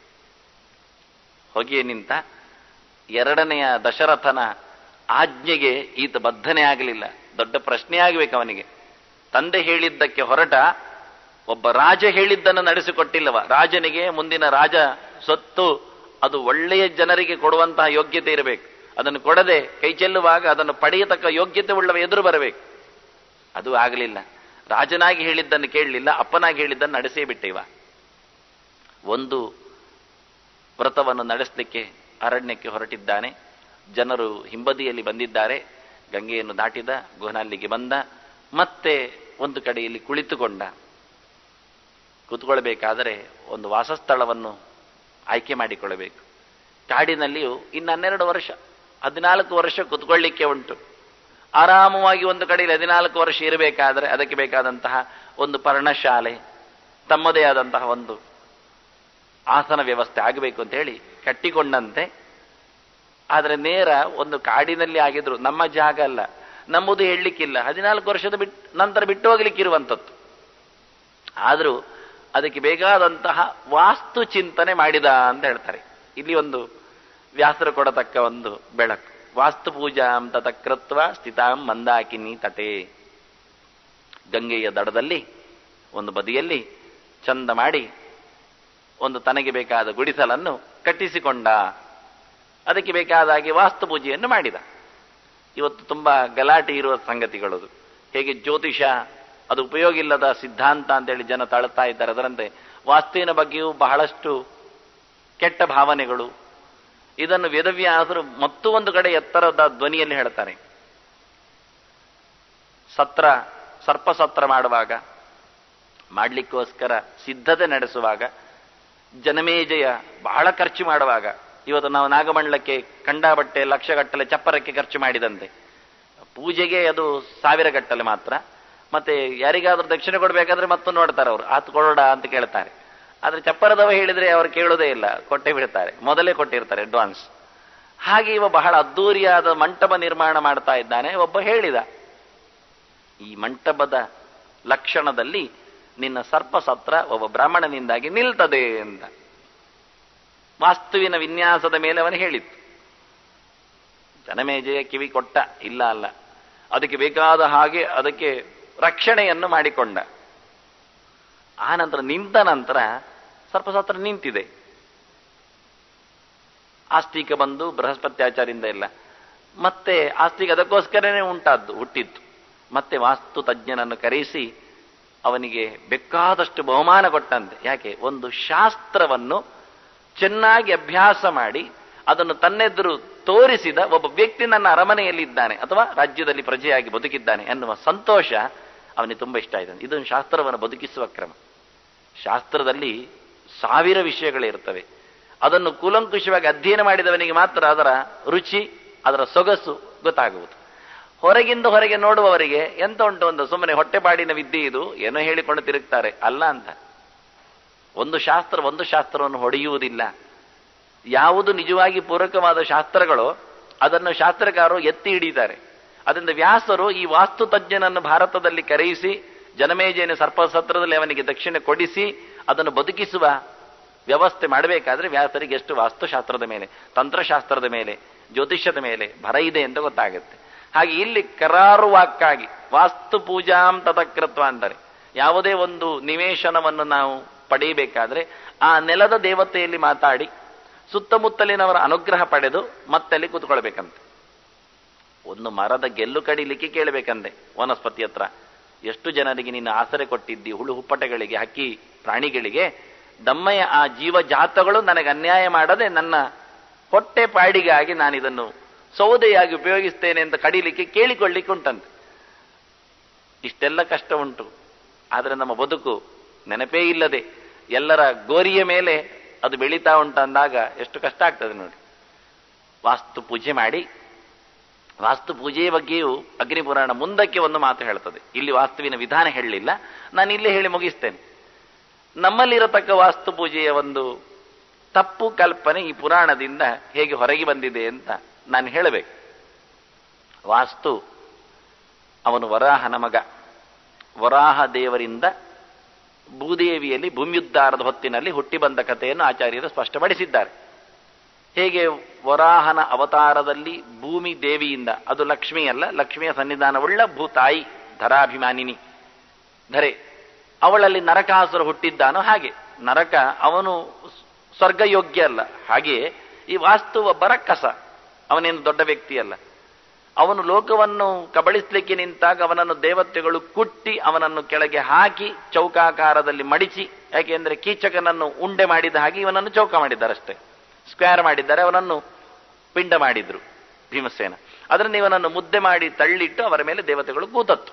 ಹೊಗೆ ನಿಂತ ಎರಡನೆಯ ದಶರಥನ ಆಜ್ಞೆಗೆ ಈತ ಬದ್ಧನೇ ಆಗಲಿಲ್ಲ ದೊಡ್ಡ ಪ್ರಶ್ನೆ ಆಗಬೇಕು ಅವನಿಗೆ ತಂದೆ ಹೇಳಿದ್ದಕ್ಕೆ ಹೊರಟ ಒಬ್ಬ ರಾಜ ಹೇಳಿದ್ದನ್ನು ನಡೆಸಿಕೊಟ್ಟಿಲ್ಲವ ರಾಜನಿಗೆ ಮುಂದಿನ ರಾಜ ಸೊತ್ತು ಅದು ಒಳ್ಳೆಯ ಜನರಿಗೆ ಕೊಡುವಂತಹ ಯೋಗ್ಯತೆ ಇರಬೇಕು ಅದನ್ನು ಕೊಡದೆ ಕೈ ಚೆಲ್ಲುವಾಗ ಅದನ್ನು ಪಡೆಯತಕ್ಕ ಯೋಗ್ಯತೆ ಉಳ್ಳವ ಎದುರು ಬರಬೇಕು ಅದು ಆಗಲಿಲ್ಲ ರಾಜನಾಗಿ ಹೇಳಿದ್ದನ್ನು ಕೇಳಲಿಲ್ಲ ಅಪ್ಪನಾಗಿ ಹೇಳಿದ್ದನ್ನು ನಡೆಸೇ ಬಿಟ್ಟಿವ ಒಂದು ವ್ರತವನ್ನು ನಡೆಸಲಿಕ್ಕೆ ಅರಣ್ಯಕ್ಕೆ ಹೊರಟಿದ್ದಾನೆ ಜನರು ಹಿಂಬದಿಯಲ್ಲಿ ಬಂದಿದ್ದಾರೆ ಗಂಗೆಯನ್ನು ದಾಟಿದ ಗುಹನಲ್ಲಿಗೆ ಬಂದ ಮತ್ತೆ ಒಂದು ಕಡೆಯಲ್ಲಿ ಕುಳಿತುಕೊಂಡ ಕೂತ್ಕೊಳ್ಬೇಕಾದರೆ ಒಂದು ವಾಸಸ್ಥಳವನ್ನು ಆಯ್ಕೆ ಮಾಡಿಕೊಳ್ಳಬೇಕು ಕಾಡಿನಲ್ಲಿಯೂ ಇನ್ನು ಹನ್ನೆರಡು ವರ್ಷ ಹದಿನಾಲ್ಕು ವರ್ಷ ಕುತ್ಕೊಳ್ಳಿಕ್ಕೆ ಉಂಟು ಆರಾಮವಾಗಿ ಒಂದು ಕಡೆಯಲ್ಲಿ ಹದಿನಾಲ್ಕು ವರ್ಷ ಇರಬೇಕಾದ್ರೆ ಅದಕ್ಕೆ ಬೇಕಾದಂತಹ ಒಂದು ಪರ್ಣಶಾಲೆ ತಮ್ಮದೇ ಆದಂತಹ ಒಂದು ಆಸನ ವ್ಯವಸ್ಥೆ ಆಗಬೇಕು ಅಂತ ಹೇಳಿ ಕಟ್ಟಿಕೊಂಡಂತೆ ಆದರೆ ನೇರ ಒಂದು ಕಾಡಿನಲ್ಲಿ ಆಗಿದ್ರು ನಮ್ಮ ಜಾಗ ಅಲ್ಲ ನಮ್ಮದು ಹೇಳಲಿಕ್ಕಿಲ್ಲ ಹದಿನಾಲ್ಕು ವರ್ಷದ ಬಿಟ್ ನಂತರ ಬಿಟ್ಟು ಹೋಗ್ಲಿಕ್ಕೆ ಇರುವಂಥದ್ದು ಆದರೂ ಅದಕ್ಕೆ ಬೇಕಾದಂತಹ ವಾಸ್ತು ಚಿಂತನೆ ಮಾಡಿದ ಅಂತ ಹೇಳ್ತಾರೆ ಇಲ್ಲಿ ಒಂದು ವ್ಯಾಸರು ಕೊಡತಕ್ಕ ಒಂದು ಬೆಳಕು ವಾಸ್ತು ಪೂಜಾಂ ತತಕೃತ್ವ ಸ್ಥಿತಾಂ ಮಂದಾಕಿನಿ ತಟೆ ಗಂಗೆಯ ದಡದಲ್ಲಿ ಒಂದು ಬದಿಯಲ್ಲಿ ಚಂದ ಮಾಡಿ ಒಂದು ತನಗೆ ಬೇಕಾದ ಗುಡಿಸಲನ್ನು ಕಟ್ಟಿಸಿಕೊಂಡ ಅದಕ್ಕೆ ಬೇಕಾದ ಹಾಗೆ ವಾಸ್ತು ಪೂಜೆಯನ್ನು ಮಾಡಿದ ಇವತ್ತು ತುಂಬಾ ಗಲಾಟೆ ಇರುವ ಸಂಗತಿಗಳದು ಹೇಗೆ ಜ್ಯೋತಿಷ ಅದು ಉಪಯೋಗ ಇಲ್ಲದ ಸಿದ್ಧಾಂತ ಅಂತೇಳಿ ಜನ ತಳ್ತಾ ಇದ್ದಾರೆ ಅದರಂತೆ ವಾಸ್ತುವಿನ ಬಗ್ಗೆಯೂ ಬಹಳಷ್ಟು ಕೆಟ್ಟ ಭಾವನೆಗಳು ಇದನ್ನು ವೇದವ್ಯಾಸರು ಮತ್ತೂ ಒಂದು ಕಡೆ ಎತ್ತರದ ಧ್ವನಿಯಲ್ಲಿ ಹೇಳ್ತಾರೆ ಸತ್ರ ಸರ್ಪಸತ್ರ ಮಾಡುವಾಗ ಮಾಡಲಿಕ್ಕೋಸ್ಕರ ಸಿದ್ಧತೆ ನಡೆಸುವಾಗ ಜನಮೇಜಯ ಬಹಳ ಖರ್ಚು ಮಾಡುವಾಗ ಇವತ್ತು ನಾವು ನಾಗಮಂಡಲಕ್ಕೆ ಕಂಡಾಬಟ್ಟೆ ಲಕ್ಷಗಟ್ಟಲೆ ಚಪ್ಪರಕ್ಕೆ ಖರ್ಚು ಮಾಡಿದಂತೆ ಪೂಜೆಗೆ ಅದು ಸಾವಿರ ಗಟ್ಟಲೆ ಮಾತ್ರ ಮತ್ತೆ ಯಾರಿಗಾದ್ರೂ ದಕ್ಷಿಣೆ ಕೊಡಬೇಕಾದ್ರೆ ಮತ್ತು ನೋಡ್ತಾರೆ ಅವರು ಆತು ಕೊಡೋಡ ಅಂತ ಕೇಳ್ತಾರೆ ಆದ್ರೆ ಚಪ್ಪರದವ ಹೇಳಿದ್ರೆ ಅವರು ಕೇಳೋದೇ ಇಲ್ಲ ಕೊಟ್ಟೆ ಬಿಡ್ತಾರೆ ಮೊದಲೇ ಕೊಟ್ಟಿರ್ತಾರೆ ಅಡ್ವಾನ್ಸ್ ಹಾಗೆ ಇವ ಬಹಳ ಅದ್ದೂರಿಯಾದ ಮಂಟಪ ನಿರ್ಮಾಣ ಮಾಡ್ತಾ ಇದ್ದಾನೆ ಒಬ್ಬ ಹೇಳಿದ ಈ ಮಂಟಪದ ಲಕ್ಷಣದಲ್ಲಿ ನಿನ್ನ ಸರ್ಪಸತ್ರ ಒಬ್ಬ ಬ್ರಾಹ್ಮಣನಿಂದಾಗಿ ನಿಲ್ತದೆ ಅಂತ ವಾಸ್ತುವಿನ ವಿನ್ಯಾಸದ ಮೇಲೆ ಅವನು ಹೇಳಿತ್ತು ಜನಮೇಜಯ ಕಿವಿ ಕೊಟ್ಟ ಇಲ್ಲ ಅಲ್ಲ ಅದಕ್ಕೆ ಬೇಕಾದ ಹಾಗೆ ಅದಕ್ಕೆ ರಕ್ಷಣೆಯನ್ನು ಮಾಡಿಕೊಂಡ ಆ ನಂತರ ನಿಂತ ನಂತರ ಸರ್ಪಸತ್ರ ನಿಂತಿದೆ ಆಸ್ತಿಕ ಬಂದು ಬೃಹಸ್ಪತ್ಯಾಚಾರ್ಯಿಂದ ಇಲ್ಲ ಮತ್ತೆ ಆಸ್ತಿಕ ಅದಕ್ಕೋಸ್ಕರನೇ ಉಂಟಾದ್ದು ಹುಟ್ಟಿತ್ತು ಮತ್ತೆ ವಾಸ್ತು ತಜ್ಞನನ್ನು ಕರೆಸಿ ಅವನಿಗೆ ಬೇಕಾದಷ್ಟು ಬಹುಮಾನ ಕೊಟ್ಟಂತೆ ಯಾಕೆ ಒಂದು ಶಾಸ್ತ್ರವನ್ನು ಚೆನ್ನಾಗಿ ಅಭ್ಯಾಸ ಮಾಡಿ ಅದನ್ನು ತನ್ನೆದುರು ತೋರಿಸಿದ ಒಬ್ಬ ವ್ಯಕ್ತಿ ನನ್ನ ಅರಮನೆಯಲ್ಲಿ ಇದ್ದಾನೆ ಅಥವಾ ರಾಜ್ಯದಲ್ಲಿ ಪ್ರಜೆಯಾಗಿ ಬದುಕಿದ್ದಾನೆ ಎನ್ನುವ ಸಂತೋಷ ಅವನಿಗೆ ತುಂಬಾ ಇಷ್ಟ ಆಯ್ತು ಇದೊಂದು ಶಾಸ್ತ್ರವನ್ನು ಬದುಕಿಸುವ ಕ್ರಮ ಶಾಸ್ತ್ರದಲ್ಲಿ ಸಾವಿರ ವಿಷಯಗಳಿರ್ತವೆ ಅದನ್ನು ಕೂಲಂಕುಷವಾಗಿ ಅಧ್ಯಯನ ಮಾಡಿದವನಿಗೆ ಮಾತ್ರ ಅದರ ರುಚಿ ಅದರ ಸೊಗಸು ಗೊತ್ತಾಗುವುದು ಹೊರಗಿಂದ ಹೊರಗೆ ನೋಡುವವರಿಗೆ ಎಂತ ಉಂಟು ಒಂದು ಸುಮ್ಮನೆ ಹೊಟ್ಟೆಪಾಡಿನ ವಿದ್ಯೆ ಇದು ಏನೋ ಹೇಳಿಕೊಂಡು ತಿರುಗ್ತಾರೆ ಅಲ್ಲ ಅಂತ ಒಂದು ಶಾಸ್ತ್ರ ಒಂದು ಶಾಸ್ತ್ರವನ್ನು ಹೊಡೆಯುವುದಿಲ್ಲ ಯಾವುದು ನಿಜವಾಗಿ ಪೂರಕವಾದ ಶಾಸ್ತ್ರಗಳು ಅದನ್ನು ಶಾಸ್ತ್ರಕಾರರು ಎತ್ತಿ ಹಿಡಿತಾರೆ ಅದರಿಂದ ವ್ಯಾಸರು ಈ ವಾಸ್ತು ತಜ್ಞನನ್ನು ಭಾರತದಲ್ಲಿ ಕರೆಯಿಸಿ ಜನಮೇಜಯನ ಸರ್ಪಸತ್ರದಲ್ಲಿ ಅವನಿಗೆ ದಕ್ಷಿಣೆ ಕೊಡಿಸಿ ಅದನ್ನು ಬದುಕಿಸುವ ವ್ಯವಸ್ಥೆ ಮಾಡಬೇಕಾದ್ರೆ ವ್ಯಾಸರಿಗೆ ಎಷ್ಟು ವಾಸ್ತುಶಾಸ್ತ್ರದ ಮೇಲೆ ತಂತ್ರಶಾಸ್ತ್ರದ ಮೇಲೆ ಜ್ಯೋತಿಷ್ಯದ ಮೇಲೆ ಭರ ಇದೆ ಅಂತ ಗೊತ್ತಾಗುತ್ತೆ ಹಾಗೆ ಇಲ್ಲಿ ಕರಾರುವಾಕ್ಕಾಗಿ ವಾಸ್ತು ಪೂಜಾಂ ತತಕೃತ್ವ ಅಂತಾರೆ ಯಾವುದೇ ಒಂದು ನಿವೇಶನವನ್ನು ನಾವು ಪಡೆಯಬೇಕಾದ್ರೆ ಆ ನೆಲದ ದೇವತೆಯಲ್ಲಿ ಮಾತಾಡಿ ಸುತ್ತಮುತ್ತಲಿನವರ ಅನುಗ್ರಹ ಪಡೆದು ಮತ್ತೆ ಅಲ್ಲಿ ಕೂತ್ಕೊಳ್ಬೇಕಂತೆ ಒಂದು ಮರದ ಗೆಲ್ಲು ಕಡಿಲಿಕ್ಕೆ ಕೇಳಬೇಕಂದೆ ವನಸ್ಪತಿ ಹತ್ರ ಎಷ್ಟು ಜನರಿಗೆ ನೀನು ಆಸರೆ ಕೊಟ್ಟಿದ್ದಿ ಹುಳು ಹುಪ್ಪಟೆಗಳಿಗೆ ಹಕ್ಕಿ ಪ್ರಾಣಿಗಳಿಗೆ ದಮ್ಮಯ್ಯ ಆ ಜೀವ ಜಾತಗಳು ನನಗೆ ಅನ್ಯಾಯ ಮಾಡದೆ ನನ್ನ ಹೊಟ್ಟೆ ಪಾಡಿಗಾಗಿ ನಾನು ಇದನ್ನು ಸೌದೆಯಾಗಿ ಉಪಯೋಗಿಸ್ತೇನೆ ಅಂತ ಕಡಿಲಿಕ್ಕೆ ಕೇಳಿಕೊಳ್ಳಿಕ್ಕೆ ಉಂಟಂತೆ ಇಷ್ಟೆಲ್ಲ ಕಷ್ಟ ಉಂಟು ಆದರೆ ನಮ್ಮ ಬದುಕು ನೆನಪೇ ಇಲ್ಲದೆ ಎಲ್ಲರ ಗೋರಿಯ ಮೇಲೆ ಅದು ಬೆಳೀತಾ ಉಂಟಂದಾಗ ಎಷ್ಟು ಕಷ್ಟ ಆಗ್ತದೆ ನೋಡಿ ವಾಸ್ತು ಪೂಜೆ ಮಾಡಿ ವಾಸ್ತು ಪೂಜೆಯ ಬಗ್ಗೆಯೂ ಅಗ್ನಿಪುರಾಣ ಮುಂದಕ್ಕೆ ಒಂದು ಮಾತು ಹೇಳ್ತದೆ ಇಲ್ಲಿ ವಾಸ್ತುವಿನ ವಿಧಾನ ಹೇಳಲಿಲ್ಲ ನಾನು ಇಲ್ಲೇ ಹೇಳಿ ಮುಗಿಸ್ತೇನೆ ನಮ್ಮಲ್ಲಿರತಕ್ಕ ವಾಸ್ತು ಪೂಜೆಯ ಒಂದು ತಪ್ಪು ಕಲ್ಪನೆ ಈ ಪುರಾಣದಿಂದ ಹೇಗೆ ಹೊರಗೆ ಬಂದಿದೆ ಅಂತ ನಾನು ಹೇಳಬೇಕು ವಾಸ್ತು ಅವನು ವರಾಹನ ಮಗ ವರಾಹ ದೇವರಿಂದ ಭೂದೇವಿಯಲ್ಲಿ ಭೂಮ್ಯುದ್ಧಾರದ ಹೊತ್ತಿನಲ್ಲಿ ಹುಟ್ಟಿ ಬಂದ ಕಥೆಯನ್ನು ಆಚಾರ್ಯರು ಸ್ಪಷ್ಟಪಡಿಸಿದ್ದಾರೆ ಹೇಗೆ ವರಾಹನ ಅವತಾರದಲ್ಲಿ ಭೂಮಿ ದೇವಿಯಿಂದ ಅದು ಲಕ್ಷ್ಮಿ ಅಲ್ಲ ಲಕ್ಷ್ಮಿಯ ಸನ್ನಿಧಾನವುಳ್ಳ ಭೂತಾಯಿ ಧರಾಭಿಮಾನಿನಿ ಧರೆ ಅವಳಲ್ಲಿ ನರಕಾಸುರ ಹುಟ್ಟಿದ್ದಾನೋ ಹಾಗೆ ನರಕ ಅವನು ಸ್ವರ್ಗಯೋಗ್ಯ ಅಲ್ಲ ಹಾಗೆಯೇ ಈ ವಾಸ್ತು ಒಬ್ಬ ರಕ್ಕಸ ಅವನೇನು ದೊಡ್ಡ ವ್ಯಕ್ತಿ ಅಲ್ಲ ಅವನು ಲೋಕವನ್ನು ಕಬಳಿಸ್ಲಿಕ್ಕೆ ನಿಂತಾಗ ಅವನನ್ನು ದೇವತೆಗಳು ಕುಟ್ಟಿ ಅವನನ್ನು ಕೆಳಗೆ ಹಾಕಿ ಚೌಕಾಕಾರದಲ್ಲಿ ಮಡಿಚಿ ಯಾಕೆಂದ್ರೆ ಕೀಚಕನನ್ನು ಉಂಡೆ ಮಾಡಿದ ಹಾಗೆ ಇವನನ್ನು ಚೌಕ ಮಾಡಿದ್ದಾರಷ್ಟೇ ಸ್ಕ್ವೇರ್ ಮಾಡಿದ್ದಾರೆ ಅವನನ್ನು ಪಿಂಡ ಮಾಡಿದ್ರು ಭೀಮಸೇನ ಅದರಿಂದ ಇವನನ್ನು ಮುದ್ದೆ ಮಾಡಿ ತಳ್ಳಿಟ್ಟು ಅವರ ಮೇಲೆ ದೇವತೆಗಳು ಕೂತತ್ತು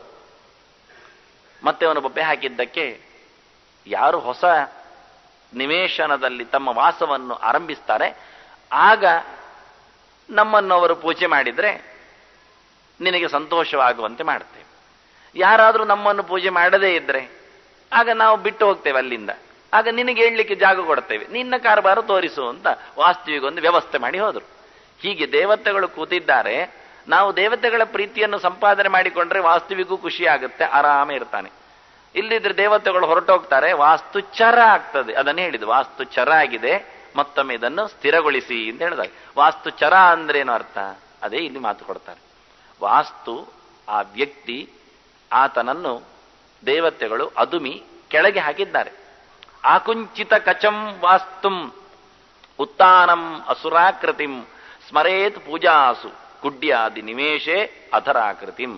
ಮತ್ತೆ ಅವನು ಬೊಬ್ಬೆ ಹಾಕಿದ್ದಕ್ಕೆ ಯಾರು ಹೊಸ ನಿವೇಶನದಲ್ಲಿ ತಮ್ಮ ವಾಸವನ್ನು ಆರಂಭಿಸ್ತಾರೆ ಆಗ ನಮ್ಮನ್ನು ಅವರು ಪೂಜೆ ಮಾಡಿದ್ರೆ ನಿನಗೆ ಸಂತೋಷವಾಗುವಂತೆ ಮಾಡ್ತೇವೆ ಯಾರಾದರೂ ನಮ್ಮನ್ನು ಪೂಜೆ ಮಾಡದೇ ಇದ್ರೆ ಆಗ ನಾವು ಬಿಟ್ಟು ಹೋಗ್ತೇವೆ ಅಲ್ಲಿಂದ ಆಗ ನಿನಗೆ ಹೇಳಲಿಕ್ಕೆ ಜಾಗ ಕೊಡ್ತೇವೆ ನಿನ್ನ ಕಾರಬಾರ ತೋರಿಸು ಅಂತ ವಾಸ್ತುವಿಗೊಂದು ವ್ಯವಸ್ಥೆ ಮಾಡಿ ಹೋದರು ಹೀಗೆ ದೇವತೆಗಳು ಕೂತಿದ್ದಾರೆ ನಾವು ದೇವತೆಗಳ ಪ್ರೀತಿಯನ್ನು ಸಂಪಾದನೆ ಮಾಡಿಕೊಂಡ್ರೆ ವಾಸ್ತುವಿಗೂ ಖುಷಿ ಆಗುತ್ತೆ ಆರಾಮ ಇರ್ತಾನೆ ಇಲ್ಲಿದ್ರೆ ದೇವತೆಗಳು ಹೊರಟೋಗ್ತಾರೆ ವಾಸ್ತು ಚರ ಆಗ್ತದೆ ಅದನ್ನು ಹೇಳಿದ್ದು ವಾಸ್ತು ಚರ ಆಗಿದೆ ಮತ್ತೊಮ್ಮೆ ಇದನ್ನು ಸ್ಥಿರಗೊಳಿಸಿ ಅಂತ ಹೇಳಿದಾಗ ವಾಸ್ತು ಚರ ಅಂದ್ರೇನು ಅರ್ಥ ಅದೇ ಇಲ್ಲಿ ಮಾತು ಕೊಡ್ತಾರೆ ವಾಸ್ತು ಆ ವ್ಯಕ್ತಿ ಆತನನ್ನು ದೇವತೆಗಳು ಅದುಮಿ ಕೆಳಗೆ ಹಾಕಿದ್ದಾರೆ ಆಕುಂಚಿತ ಕಚಂ ವಾಸ್ತುಂ ಉತ್ತಾನಂ ಅಸುರಾಕೃತಿಂ ಸ್ಮರೇತ್ ಪೂಜಾಸು ಕುಡ್ಯಾದಿ ನಿವೇಶೇ ಅಧರಾಕೃತಿಂ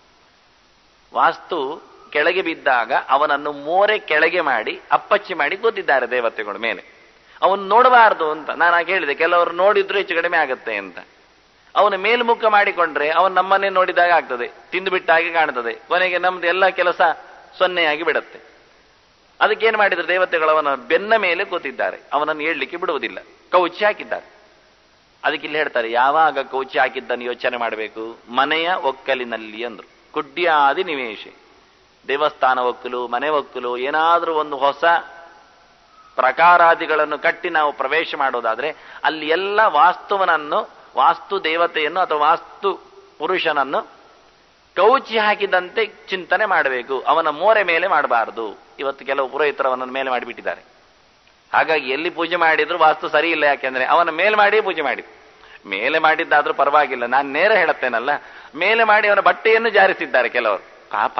ವಾಸ್ತು ಕೆಳಗೆ ಬಿದ್ದಾಗ ಅವನನ್ನು ಮೋರೆ ಕೆಳಗೆ ಮಾಡಿ ಅಪ್ಪಚ್ಚಿ ಮಾಡಿ ಕೂತಿದ್ದಾರೆ ದೇವತೆಗಳ ಮೇಲೆ ಅವನು ನೋಡಬಾರದು ಅಂತ ನಾನು ಆಗ ಹೇಳಿದೆ ಕೆಲವರು ನೋಡಿದ್ರು ಹೆಚ್ಚು ಕಡಿಮೆ ಆಗುತ್ತೆ ಅಂತ ಅವನ ಮೇಲ್ಮುಖ ಮಾಡಿಕೊಂಡ್ರೆ ಅವನು ನಮ್ಮನ್ನೇ ನೋಡಿದಾಗ ಆಗ್ತದೆ ತಿಂದು ಬಿಟ್ಟ ಹಾಗೆ ಕಾಣ್ತದೆ ಕೊನೆಗೆ ನಮ್ದು ಎಲ್ಲ ಕೆಲಸ ಸೊನ್ನೆಯಾಗಿ ಬಿಡುತ್ತೆ ಅದಕ್ಕೇನು ಮಾಡಿದ್ರು ದೇವತೆಗಳು ಅವನ ಬೆನ್ನ ಮೇಲೆ ಕೂತಿದ್ದಾರೆ ಅವನನ್ನು ಹೇಳಲಿಕ್ಕೆ ಬಿಡುವುದಿಲ್ಲ ಕೌಚಿ ಹಾಕಿದ್ದಾರೆ ಅದಕ್ಕೆ ಇಲ್ಲಿ ಹೇಳ್ತಾರೆ ಯಾವಾಗ ಕೌಚಿ ಹಾಕಿದ್ದನ್ನು ಯೋಚನೆ ಮಾಡಬೇಕು ಮನೆಯ ಒಕ್ಕಲಿನಲ್ಲಿ ಅಂದ್ರು ಕುಡ್ಯಾದಿ ನಿವೇಶೆ ದೇವಸ್ಥಾನ ಒಕ್ಕಲು ಮನೆ ಒಕ್ಕಲು ಏನಾದರೂ ಒಂದು ಹೊಸ ಪ್ರಕಾರಾದಿಗಳನ್ನು ಕಟ್ಟಿ ನಾವು ಪ್ರವೇಶ ಮಾಡೋದಾದ್ರೆ ಅಲ್ಲಿ ಎಲ್ಲ ವಾಸ್ತುವನನ್ನು ವಾಸ್ತು ದೇವತೆಯನ್ನು ಅಥವಾ ವಾಸ್ತು ಪುರುಷನನ್ನು ಕೌಚಿ ಹಾಕಿದಂತೆ ಚಿಂತನೆ ಮಾಡಬೇಕು ಅವನ ಮೋರೆ ಮೇಲೆ ಮಾಡಬಾರದು ಇವತ್ತು ಕೆಲವು ಪುರೋಹಿತರು ಅವನನ್ನು ಮೇಲೆ ಮಾಡಿಬಿಟ್ಟಿದ್ದಾರೆ ಹಾಗಾಗಿ ಎಲ್ಲಿ ಪೂಜೆ ಮಾಡಿದ್ರು ವಾಸ್ತು ಸರಿ ಇಲ್ಲ ಯಾಕೆಂದ್ರೆ ಅವನ ಮೇಲೆ ಮಾಡಿ ಪೂಜೆ ಮಾಡಿ ಮೇಲೆ ಮಾಡಿದ್ದಾದ್ರೂ ಪರವಾಗಿಲ್ಲ ನಾನು ನೇರ ಹೇಳುತ್ತೇನಲ್ಲ ಮೇಲೆ ಮಾಡಿ ಅವನ ಬಟ್ಟೆಯನ್ನು ಜಾರಿಸಿದ್ದಾರೆ ಕೆಲವರು ಪಾಪ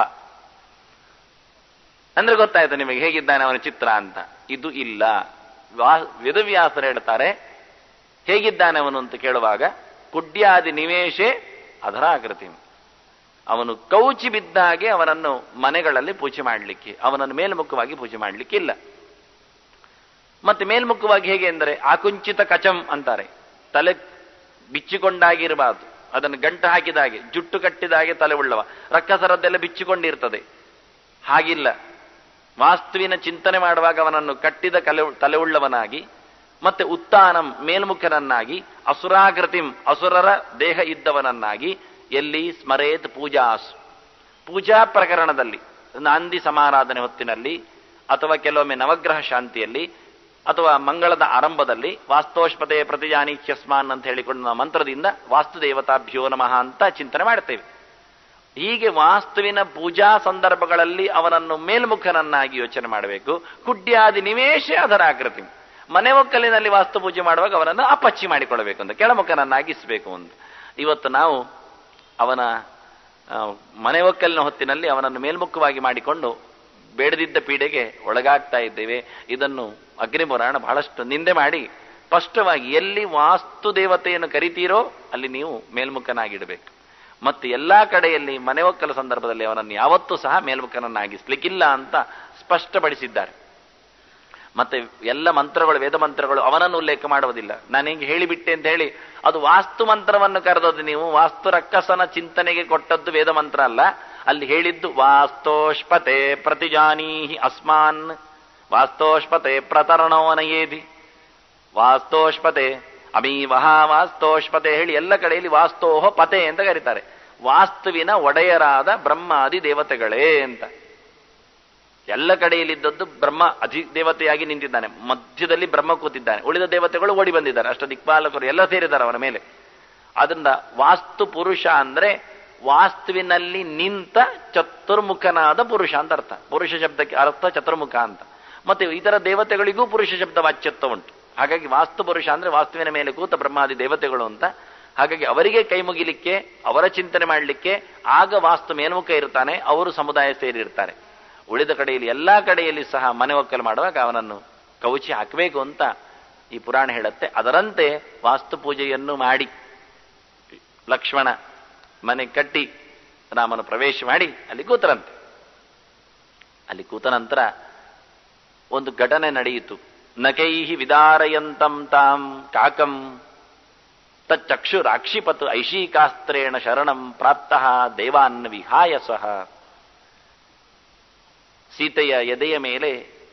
ಅಂದ್ರೆ ಗೊತ್ತಾಯ್ತು ನಿಮಗೆ ಹೇಗಿದ್ದಾನೆ ಅವನ ಚಿತ್ರ ಅಂತ ಇದು ಇಲ್ಲ ವಾ ವೇದವ್ಯಾಸರು ಹೇಳ್ತಾರೆ ಹೇಗಿದ್ದಾನೆ ಅವನು ಅಂತ ಕೇಳುವಾಗ ಕುಡ್ಯಾದಿ ನಿವೇಶೆ ಅದರಾಕೃತಿ ಅವನು ಕೌಚಿ ಬಿದ್ದಾಗೆ ಅವನನ್ನು ಮನೆಗಳಲ್ಲಿ ಪೂಜೆ ಮಾಡಲಿಕ್ಕೆ ಅವನನ್ನು ಮೇಲ್ಮುಖವಾಗಿ ಪೂಜೆ ಮಾಡಲಿಕ್ಕೆ ಇಲ್ಲ ಮತ್ತೆ ಮೇಲ್ಮುಖವಾಗಿ ಹೇಗೆ ಅಂದರೆ ಆಕುಂಚಿತ ಕಚಂ ಅಂತಾರೆ ತಲೆ ಬಿಚ್ಚಿಕೊಂಡಾಗಿರಬಾರದು ಅದನ್ನು ಗಂಟು ಹಾಕಿದ ಹಾಗೆ ಜುಟ್ಟು ಕಟ್ಟಿದ ಹಾಗೆ ತಲೆ ಉಳ್ಳವ ರಕ್ಕಸರದ್ದೆಲ್ಲ ಬಿಚ್ಚಿಕೊಂಡಿರ್ತದೆ ಹಾಗಿಲ್ಲ ವಾಸ್ತುವಿನ ಚಿಂತನೆ ಮಾಡುವಾಗ ಅವನನ್ನು ಕಟ್ಟಿದ ಕಲೆ ತಲೆ ಉಳ್ಳವನಾಗಿ ಮತ್ತೆ ಉತ್ತಾನಂ ಮೇಲ್ಮುಖನನ್ನಾಗಿ ಅಸುರಾಕೃತಿಂ ಅಸುರರ ದೇಹ ಇದ್ದವನನ್ನಾಗಿ ಎಲ್ಲಿ ಸ್ಮರೇತ್ ಪೂಜಾಸ್ ಪೂಜಾ ಪ್ರಕರಣದಲ್ಲಿ ನಾಂದಿ ಸಮಾರಾಧನೆ ಹೊತ್ತಿನಲ್ಲಿ ಅಥವಾ ಕೆಲವೊಮ್ಮೆ ನವಗ್ರಹ ಶಾಂತಿಯಲ್ಲಿ ಅಥವಾ ಮಂಗಳದ ಆರಂಭದಲ್ಲಿ ವಾಸ್ತೋಷ್ಪತೆ ಪ್ರತಿಜಾನೀಚ್ಯಸ್ಮಾನ್ ಅಂತ ಹೇಳಿಕೊಂಡು ನಾವು ಮಂತ್ರದಿಂದ ವಾಸ್ತು ದೇವತಾಭ್ಯೋ ನಮಃ ಅಂತ ಚಿಂತನೆ ಮಾಡ್ತೇವೆ ಹೀಗೆ ವಾಸ್ತುವಿನ ಪೂಜಾ ಸಂದರ್ಭಗಳಲ್ಲಿ ಅವನನ್ನು ಮೇಲ್ಮುಖನನ್ನಾಗಿ ಯೋಚನೆ ಮಾಡಬೇಕು ಕುಡ್ಯಾದಿ ನಿವೇಶ ಅದರ ಆಕೃತಿ ಮನೆ ಒಕ್ಕಲಿನಲ್ಲಿ ವಾಸ್ತು ಪೂಜೆ ಮಾಡುವಾಗ ಅವನನ್ನು ಅಪಚ್ಚಿ ಮಾಡಿಕೊಳ್ಳಬೇಕು ಅಂತ ಕೆಳಮುಖನನ್ನಾಗಿಸಬೇಕು ಅಂತ ಇವತ್ತು ನಾವು ಅವನ ಮನೆ ಒಕ್ಕಲಿನ ಹೊತ್ತಿನಲ್ಲಿ ಅವನನ್ನು ಮೇಲ್ಮುಖವಾಗಿ ಮಾಡಿಕೊಂಡು ಬೇಡದಿದ್ದ ಪೀಡೆಗೆ ಒಳಗಾಗ್ತಾ ಇದ್ದೇವೆ ಇದನ್ನು ಅಗ್ನಿಪುರಾಣ ಬಹಳಷ್ಟು ನಿಂದೆ ಮಾಡಿ ಸ್ಪಷ್ಟವಾಗಿ ಎಲ್ಲಿ ವಾಸ್ತು ದೇವತೆಯನ್ನು ಕರಿತೀರೋ ಅಲ್ಲಿ ನೀವು ಮೇಲ್ಮುಖನಾಗಿಡಬೇಕು ಮತ್ತು ಎಲ್ಲಾ ಕಡೆಯಲ್ಲಿ ಮನೆ ಒಕ್ಕಲ ಸಂದರ್ಭದಲ್ಲಿ ಅವನನ್ನು ಯಾವತ್ತೂ ಸಹ ಮೇಲ್ಮುಖನನ್ನಾಗಿಸ್ಲಿಕ್ಕಿಲ್ಲ ಅಂತ ಸ್ಪಷ್ಟಪಡಿಸಿದ್ದಾರೆ ಮತ್ತೆ ಎಲ್ಲ ಮಂತ್ರಗಳು ವೇದ ಮಂತ್ರಗಳು ಅವನನ್ನು ಉಲ್ಲೇಖ ಮಾಡುವುದಿಲ್ಲ ನಾನು ಹಿಂಗೆ ಹೇಳಿಬಿಟ್ಟೆ ಅಂತ ಹೇಳಿ ಅದು ವಾಸ್ತು ಮಂತ್ರವನ್ನು ಕರೆದದ್ದು ನೀವು ವಾಸ್ತು ರಕ್ಕಸನ ಚಿಂತನೆಗೆ ಕೊಟ್ಟದ್ದು ವೇದ ಮಂತ್ರ ಅಲ್ಲ ಅಲ್ಲಿ ಹೇಳಿದ್ದು ವಾಸ್ತೋಷ್ಪತೆ ಪ್ರತಿಜಾನೀಹಿ ಅಸ್ಮಾನ್ ವಾಸ್ತೋಷ್ಪತೆ ಪ್ರತರಣೋನಯೇಧಿ ವಾಸ್ತೋಷ್ಪತೆ ಅಮೀವಹ ವಾಸ್ತೋಷ್ಪತೆ ಹೇಳಿ ಎಲ್ಲ ಕಡೆಯಲ್ಲಿ ವಾಸ್ತೋಹ ಪತೆ ಅಂತ ಕರೀತಾರೆ ವಾಸ್ತುವಿನ ಒಡೆಯರಾದ ಬ್ರಹ್ಮಾದಿ ದೇವತೆಗಳೇ ಅಂತ ಎಲ್ಲ ಕಡೆಯಲ್ಲಿದ್ದದ್ದು ಬ್ರಹ್ಮ ಅಧಿದೇವತೆಯಾಗಿ ನಿಂತಿದ್ದಾನೆ ಮಧ್ಯದಲ್ಲಿ ಬ್ರಹ್ಮ ಕೂತಿದ್ದಾನೆ ಉಳಿದ ದೇವತೆಗಳು ಓಡಿ ಬಂದಿದ್ದಾರೆ ಅಷ್ಟ ದಿಕ್ಪಾಲಕರು ಎಲ್ಲ ಸೇರಿದ್ದಾರೆ ಅವನ ಮೇಲೆ ಅದರಿಂದ ವಾಸ್ತು ಪುರುಷ ಅಂದ್ರೆ ವಾಸ್ತುವಿನಲ್ಲಿ ನಿಂತ ಚತುರ್ಮುಖನಾದ ಪುರುಷ ಅಂತ ಅರ್ಥ ಪುರುಷ ಶಬ್ದಕ್ಕೆ ಅರ್ಥ ಚತುರ್ಮುಖ ಅಂತ ಮತ್ತೆ ಇತರ ದೇವತೆಗಳಿಗೂ ಪುರುಷ ಶಬ್ದ ವಾಚ್ಯತ್ವ ಉಂಟು ಹಾಗಾಗಿ ವಾಸ್ತು ಪುರುಷ ಅಂದ್ರೆ ವಾಸ್ತುವಿನ ಮೇಲೆ ಕೂತ ಬ್ರಹ್ಮಾದಿ ದೇವತೆಗಳು ಅಂತ ಹಾಗಾಗಿ ಅವರಿಗೆ ಕೈ ಮುಗಿಲಿಕ್ಕೆ ಅವರ ಚಿಂತನೆ ಮಾಡಲಿಕ್ಕೆ ಆಗ ವಾಸ್ತು ಮೇಲ್ಮುಖ ಇರ್ತಾನೆ ಅವರು ಸಮುದಾಯ ಸೇರಿರ್ತಾರೆ ಉಳಿದ ಕಡೆಯಲ್ಲಿ ಎಲ್ಲಾ ಕಡೆಯಲ್ಲಿ ಸಹ ಮನೆ ಒಕ್ಕಲು ಮಾಡುವಾಗ ಅವನನ್ನು ಕವುಚಿ ಹಾಕಬೇಕು ಅಂತ ಈ ಪುರಾಣ ಹೇಳುತ್ತೆ ಅದರಂತೆ ವಾಸ್ತು ಪೂಜೆಯನ್ನು ಮಾಡಿ ಲಕ್ಷ್ಮಣ ಮನೆ ಕಟ್ಟಿ ರಾಮನು ಪ್ರವೇಶ ಮಾಡಿ ಅಲ್ಲಿ ಕೂತರಂತೆ ಅಲ್ಲಿ ಕೂತ ನಂತರ ಒಂದು ಘಟನೆ ನಡೆಯಿತು ನಕೈಹಿ ವಿದಾರಯಂತಂ ತಾಂ ಕಾಕಂ ತಚ್ಚಕ್ಷು ರಾಕ್ಷಿಪತ್ ಐಶೀಕಾಸ್ತ್ರೇಣ ಶರಣಂ ಪ್ರಾಪ್ತಃ ದೇವಾನ್ ವಿಹಾಯ ಸಹ ಸೀತೆಯ ಎದೆಯ ಮೇಲೆ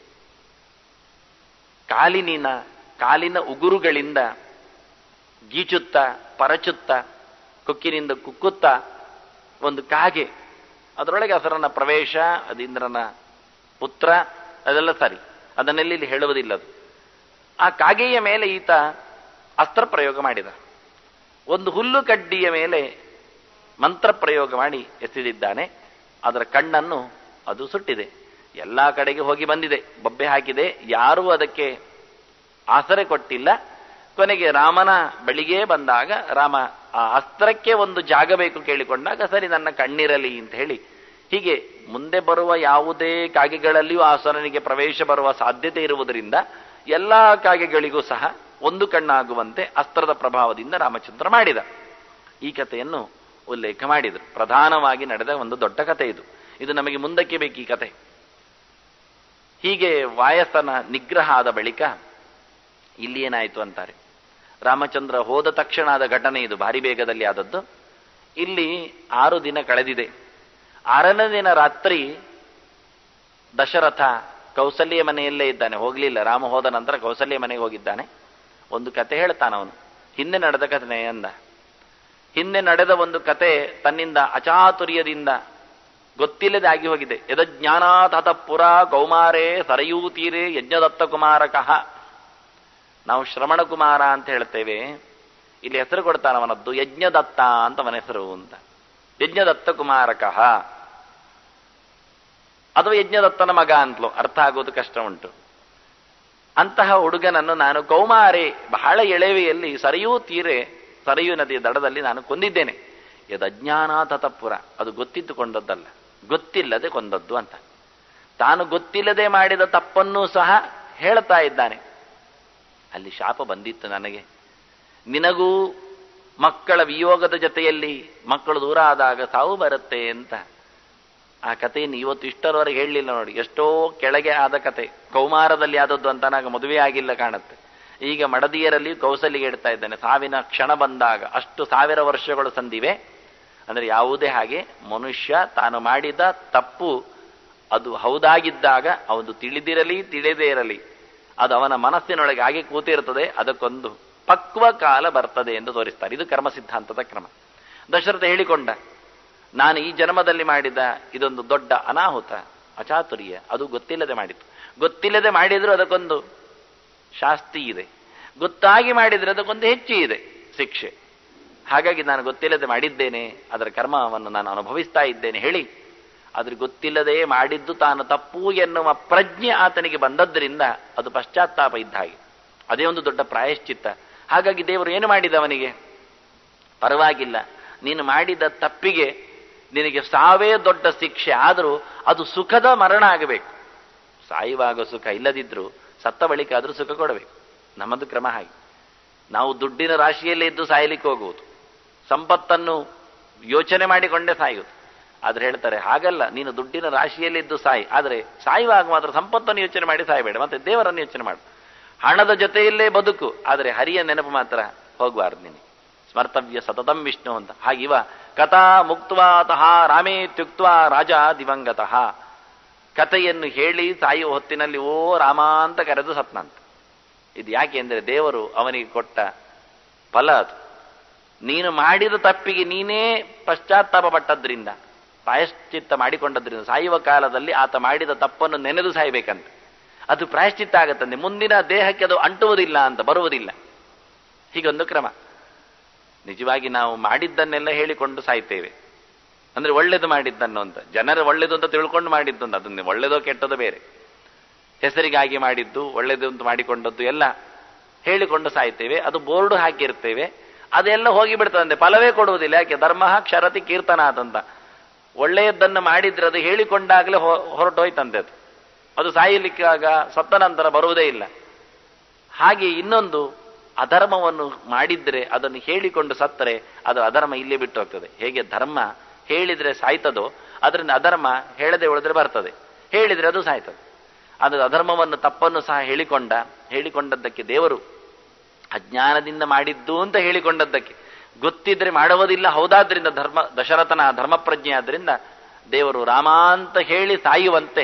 ಕಾಲಿನಿನ ಕಾಲಿನ ಉಗುರುಗಳಿಂದ ಗೀಚುತ್ತ ಪರಚುತ್ತ ಕೊಕ್ಕಿನಿಂದ ಕುಕ್ಕುತ್ತ ಒಂದು ಕಾಗೆ ಅದರೊಳಗೆ ಹಸರನ ಪ್ರವೇಶ ಅದು ಇಂದ್ರನ ಪುತ್ರ ಅದೆಲ್ಲ ಸರಿ ಅದನ್ನೆಲ್ಲಿ ಇಲ್ಲಿ ಹೇಳುವುದಿಲ್ಲ ಅದು ಆ ಕಾಗೆಯ ಮೇಲೆ ಈತ ಅಸ್ತ್ರ ಪ್ರಯೋಗ ಮಾಡಿದ ಒಂದು ಹುಲ್ಲು ಕಡ್ಡಿಯ ಮೇಲೆ ಮಂತ್ರ ಪ್ರಯೋಗ ಮಾಡಿ ಎಸೆದಿದ್ದಾನೆ ಅದರ ಕಣ್ಣನ್ನು ಅದು ಸುಟ್ಟಿದೆ ಎಲ್ಲಾ ಕಡೆಗೆ ಹೋಗಿ ಬಂದಿದೆ ಬೊಬ್ಬೆ ಹಾಕಿದೆ ಯಾರೂ ಅದಕ್ಕೆ ಆಸರೆ ಕೊಟ್ಟಿಲ್ಲ ಕೊನೆಗೆ ರಾಮನ ಬಳಿಗೇ ಬಂದಾಗ ರಾಮ ಆ ಅಸ್ತ್ರಕ್ಕೆ ಒಂದು ಜಾಗ ಬೇಕು ಕೇಳಿಕೊಂಡಾಗ ಸರಿ ನನ್ನ ಕಣ್ಣಿರಲಿ ಅಂತ ಹೇಳಿ ಹೀಗೆ ಮುಂದೆ ಬರುವ ಯಾವುದೇ ಕಾಗೆಗಳಲ್ಲಿಯೂ ಆಸರನಿಗೆ ಪ್ರವೇಶ ಬರುವ ಸಾಧ್ಯತೆ ಇರುವುದರಿಂದ ಎಲ್ಲಾ ಕಾಗೆಗಳಿಗೂ ಸಹ ಒಂದು ಕಣ್ಣಾಗುವಂತೆ ಅಸ್ತ್ರದ ಪ್ರಭಾವದಿಂದ ರಾಮಚಂದ್ರ ಮಾಡಿದ ಈ ಕಥೆಯನ್ನು ಉಲ್ಲೇಖ ಮಾಡಿದರು ಪ್ರಧಾನವಾಗಿ ನಡೆದ ಒಂದು ದೊಡ್ಡ ಕಥೆ ಇದು ಇದು ನಮಗೆ ಮುಂದಕ್ಕೆ ಬೇಕು ಈ ಕಥೆ ಹೀಗೆ ವಾಯಸನ ನಿಗ್ರಹ ಆದ ಬಳಿಕ ಇಲ್ಲಿ ಏನಾಯಿತು ಅಂತಾರೆ ರಾಮಚಂದ್ರ ಹೋದ ತಕ್ಷಣ ಆದ ಘಟನೆ ಇದು ಭಾರಿ ಬೇಗದಲ್ಲಿ ಆದದ್ದು ಇಲ್ಲಿ ಆರು ದಿನ ಕಳೆದಿದೆ ಆರನೇ ದಿನ ರಾತ್ರಿ ದಶರಥ ಕೌಸಲ್ಯ ಮನೆಯಲ್ಲೇ ಇದ್ದಾನೆ ಹೋಗ್ಲಿಲ್ಲ ರಾಮ ಹೋದ ನಂತರ ಕೌಸಲ್ಯ ಮನೆಗೆ ಹೋಗಿದ್ದಾನೆ ಒಂದು ಕತೆ ಹೇಳ್ತಾನ ಅವನು ಹಿಂದೆ ನಡೆದ ಕಥೆ ಅಂದ ಹಿಂದೆ ನಡೆದ ಒಂದು ಕತೆ ತನ್ನಿಂದ ಅಚಾತುರ್ಯದಿಂದ ಗೊತ್ತಿಲ್ಲದೆ ಆಗಿ ಹೋಗಿದೆ ಯದಜ್ಞಾನಾಥ ಪುರ ಕೌಮಾರೇ ಸರಯೂ ತೀರೆ ಯಜ್ಞದತ್ತ ಕುಮಾರಕಃ ನಾವು ಶ್ರವಣ ಕುಮಾರ ಅಂತ ಹೇಳ್ತೇವೆ ಇಲ್ಲಿ ಹೆಸರು ಕೊಡ್ತಾನೆ ಅವನದ್ದು ಯಜ್ಞದತ್ತ ಅಂತ ಅವನ ಹೆಸರು ಅಂತ ಯಜ್ಞದತ್ತ ಕುಮಾರಕಃ ಅಥವಾ ಯಜ್ಞದತ್ತನ ಮಗ ಅಂತಲೂ ಅರ್ಥ ಆಗೋದು ಕಷ್ಟ ಉಂಟು ಅಂತಹ ಹುಡುಗನನ್ನು ನಾನು ಕೌಮಾರೆ ಬಹಳ ಎಳೆವೆಯಲ್ಲಿ ಸರಿಯೂ ತೀರೆ ಸರಿಯೂ ನದಿಯ ದಡದಲ್ಲಿ ನಾನು ಕೊಂದಿದ್ದೇನೆ ಯದಜ್ಞಾನಾಥ ತಪ್ಪುರ ಅದು ಗೊತ್ತಿದ್ದುಕೊಂಡದ್ದಲ್ಲ ಗೊತ್ತಿಲ್ಲದೆ ಕೊಂದದ್ದು ಅಂತ ತಾನು ಗೊತ್ತಿಲ್ಲದೆ ಮಾಡಿದ ತಪ್ಪನ್ನೂ ಸಹ ಹೇಳ್ತಾ ಇದ್ದಾನೆ ಅಲ್ಲಿ ಶಾಪ ಬಂದಿತ್ತು ನನಗೆ ನಿನಗೂ ಮಕ್ಕಳ ವಿಯೋಗದ ಜೊತೆಯಲ್ಲಿ ಮಕ್ಕಳು ದೂರ ಆದಾಗ ಸಾವು ಬರುತ್ತೆ ಅಂತ ಆ ಕಥೆಯನ್ನು ಇವತ್ತು ಇಷ್ಟರವರೆಗೆ ಹೇಳಲಿಲ್ಲ ನೋಡಿ ಎಷ್ಟೋ ಕೆಳಗೆ ಆದ ಕತೆ ಕೌಮಾರದಲ್ಲಿ ಆದದ್ದು ಅಂತ ನಾಗ ಮದುವೆ ಆಗಿಲ್ಲ ಕಾಣುತ್ತೆ ಈಗ ಮಡದಿಯರಲ್ಲಿ ಕೌಸಲಿಗೆ ಇಡ್ತಾ ಇದ್ದಾನೆ ಸಾವಿನ ಕ್ಷಣ ಬಂದಾಗ ಅಷ್ಟು ಸಾವಿರ ವರ್ಷಗಳು ಸಂದಿವೆ ಅಂದ್ರೆ ಯಾವುದೇ ಹಾಗೆ ಮನುಷ್ಯ ತಾನು ಮಾಡಿದ ತಪ್ಪು ಅದು ಹೌದಾಗಿದ್ದಾಗ ಅವನು ತಿಳಿದಿರಲಿ ತಿಳಿದೇ ಇರಲಿ ಅದು ಅವನ ಮನಸ್ಸಿನೊಳಗೆ ಹಾಗೆ ಕೂತಿರ್ತದೆ ಅದಕ್ಕೊಂದು ಪಕ್ವ ಕಾಲ ಬರ್ತದೆ ಎಂದು ತೋರಿಸ್ತಾರೆ ಇದು ಕರ್ಮ ಸಿದ್ಧಾಂತದ ಕ್ರಮ ದಶರಥ ಹೇಳಿಕೊಂಡ ನಾನು ಈ ಜನ್ಮದಲ್ಲಿ ಮಾಡಿದ ಇದೊಂದು ದೊಡ್ಡ ಅನಾಹುತ ಅಚಾತುರ್ಯ ಅದು ಗೊತ್ತಿಲ್ಲದೆ ಮಾಡಿತು ಗೊತ್ತಿಲ್ಲದೆ ಮಾಡಿದ್ರು ಅದಕ್ಕೊಂದು ಶಾಸ್ತಿ ಇದೆ ಗೊತ್ತಾಗಿ ಮಾಡಿದ್ರೆ ಅದಕ್ಕೊಂದು ಹೆಚ್ಚು ಇದೆ ಶಿಕ್ಷೆ ಹಾಗಾಗಿ ನಾನು ಗೊತ್ತಿಲ್ಲದೆ ಮಾಡಿದ್ದೇನೆ ಅದರ ಕರ್ಮವನ್ನು ನಾನು ಅನುಭವಿಸ್ತಾ ಇದ್ದೇನೆ ಹೇಳಿ ಅದ್ರ ಗೊತ್ತಿಲ್ಲದೆ ಮಾಡಿದ್ದು ತಾನು ತಪ್ಪು ಎನ್ನುವ ಪ್ರಜ್ಞೆ ಆತನಿಗೆ ಬಂದದ್ದರಿಂದ ಅದು ಪಶ್ಚಾತ್ತಾಪ ಇದ್ದ ಹಾಗೆ ಅದೇ ಒಂದು ದೊಡ್ಡ ಪ್ರಾಯಶ್ಚಿತ್ತ ಹಾಗಾಗಿ ದೇವರು ಏನು ಮಾಡಿದ ಅವನಿಗೆ ಪರವಾಗಿಲ್ಲ ನೀನು ಮಾಡಿದ ತಪ್ಪಿಗೆ ನಿನಗೆ ಸಾವೇ ದೊಡ್ಡ ಶಿಕ್ಷೆ ಆದರೂ ಅದು ಸುಖದ ಮರಣ ಆಗಬೇಕು ಸಾಯುವಾಗ ಸುಖ ಇಲ್ಲದಿದ್ರೂ ಸತ್ತ ಬಳಿಕ ಆದರೂ ಸುಖ ಕೊಡಬೇಕು ನಮ್ಮದು ಕ್ರಮ ಹಾಗೆ ನಾವು ದುಡ್ಡಿನ ರಾಶಿಯಲ್ಲೇ ಇದ್ದು ಸಾಯಲಿಕ್ಕೆ ಹೋಗುವುದು ಸಂಪತ್ತನ್ನು ಯೋಚನೆ ಮಾಡಿಕೊಂಡೇ ಸಾಯುವುದು ಆದ್ರೆ ಹೇಳ್ತಾರೆ ಹಾಗಲ್ಲ ನೀನು ದುಡ್ಡಿನ ರಾಶಿಯಲ್ಲಿದ್ದು ಸಾಯಿ ಆದರೆ ಸಾಯುವಾಗ ಮಾತ್ರ ಸಂಪತ್ತನ್ನು ಯೋಚನೆ ಮಾಡಿ ಸಾಯಬೇಡ ಮತ್ತೆ ದೇವರನ್ನು ಯೋಚನೆ ಮಾಡು ಹಣದ ಜೊತೆಯಲ್ಲೇ ಬದುಕು ಆದರೆ ಹರಿಯ ನೆನಪು ಮಾತ್ರ ಹೋಗಬಾರ್ದು ನಿನಗೆ ಸ್ಮರ್ತವ್ಯ ಸತತಂ ವಿಷ್ಣು ಅಂತ ಹಾಗಿವ ಕಥಾ ಮುಕ್ತವಾತಃ ರಾಮೇ ತ್ಯುಕ್ತ ರಾಜ ದಿವಂಗತಃ ಕಥೆಯನ್ನು ಹೇಳಿ ಸಾಯುವ ಹೊತ್ತಿನಲ್ಲಿ ಓ ರಾಮ ಅಂತ ಕರೆದು ಸತ್ನಂತ ಇದು ಯಾಕೆ ಅಂದರೆ ದೇವರು ಅವನಿಗೆ ಕೊಟ್ಟ ಫಲ ಅದು ನೀನು ಮಾಡಿದ ತಪ್ಪಿಗೆ ನೀನೇ ಪಶ್ಚಾತ್ತಾಪ ಪಟ್ಟದ್ರಿಂದ ಪ್ರಾಯಶ್ಚಿತ್ತ ಮಾಡಿಕೊಂಡದ್ರಿಂದ ಸಾಯುವ ಕಾಲದಲ್ಲಿ ಆತ ಮಾಡಿದ ತಪ್ಪನ್ನು ನೆನೆದು ಸಾಯ್ಬೇಕಂತೆ ಅದು ಪ್ರಾಯಶ್ಚಿತ್ತ ಆಗತ್ತಂತೆ ಮುಂದಿನ ದೇಹಕ್ಕೆ ಅದು ಅಂಟುವುದಿಲ್ಲ ಅಂತ ಬರುವುದಿಲ್ಲ ಹೀಗೊಂದು ಕ್ರಮ ನಿಜವಾಗಿ ನಾವು ಮಾಡಿದ್ದನ್ನೆಲ್ಲ ಹೇಳಿಕೊಂಡು ಸಾಯ್ತೇವೆ ಅಂದ್ರೆ ಒಳ್ಳೇದು ಮಾಡಿದ್ದನ್ನು ಅಂತ ಜನರು ಒಳ್ಳೇದು ಅಂತ ತಿಳ್ಕೊಂಡು ಮಾಡಿದ್ದು ಅಂತ ಅದನ್ನ ಒಳ್ಳೇದೋ ಕೆಟ್ಟದೋ ಬೇರೆ ಹೆಸರಿಗಾಗಿ ಮಾಡಿದ್ದು ಒಳ್ಳೇದು ಅಂತ ಮಾಡಿಕೊಂಡದ್ದು ಎಲ್ಲ ಹೇಳಿಕೊಂಡು ಸಾಯ್ತೇವೆ ಅದು ಬೋರ್ಡು ಹಾಕಿರ್ತೇವೆ ಅದೆಲ್ಲ ಹೋಗಿ ಬಿಡ್ತದಂತೆ ಫಲವೇ ಕೊಡುವುದಿಲ್ಲ ಯಾಕೆ ಧರ್ಮ ಕ್ಷರತಿ ಕೀರ್ತನಾದಂತ ಒಳ್ಳೆಯದನ್ನು ಮಾಡಿದ್ರೆ ಅದು ಹೇಳಿಕೊಂಡಾಗಲೇ ಹೊರಟೋಯ್ತಂತೆ ಅದು ಅದು ಸಾಯಲಿಕ್ಕಾಗ ಸತ್ತ ನಂತರ ಬರುವುದೇ ಇಲ್ಲ ಹಾಗೆ ಇನ್ನೊಂದು ಅಧರ್ಮವನ್ನು ಮಾಡಿದ್ರೆ ಅದನ್ನು ಹೇಳಿಕೊಂಡು ಸತ್ತರೆ ಅದು ಅಧರ್ಮ ಇಲ್ಲೇ ಬಿಟ್ಟು ಹೋಗ್ತದೆ ಹೇಗೆ ಧರ್ಮ ಹೇಳಿದ್ರೆ ಸಾಯ್ತದೋ ಅದರಿಂದ ಅಧರ್ಮ ಹೇಳದೆ ಉಳಿದ್ರೆ ಬರ್ತದೆ ಹೇಳಿದ್ರೆ ಅದು ಸಾಯ್ತದೆ ಅದು ಅಧರ್ಮವನ್ನು ತಪ್ಪನ್ನು ಸಹ ಹೇಳಿಕೊಂಡ ಹೇಳಿಕೊಂಡದ್ದಕ್ಕೆ ದೇವರು ಅಜ್ಞಾನದಿಂದ ಮಾಡಿದ್ದು ಅಂತ ಹೇಳಿಕೊಂಡದ್ದಕ್ಕೆ ಗೊತ್ತಿದ್ರೆ ಮಾಡುವುದಿಲ್ಲ ಹೌದಾದ್ರಿಂದ ಧರ್ಮ ದಶರಥನ ಧರ್ಮ ಪ್ರಜ್ಞೆ ಆದ್ರಿಂದ ದೇವರು ರಾಮ ಅಂತ ಹೇಳಿ ಸಾಯುವಂತೆ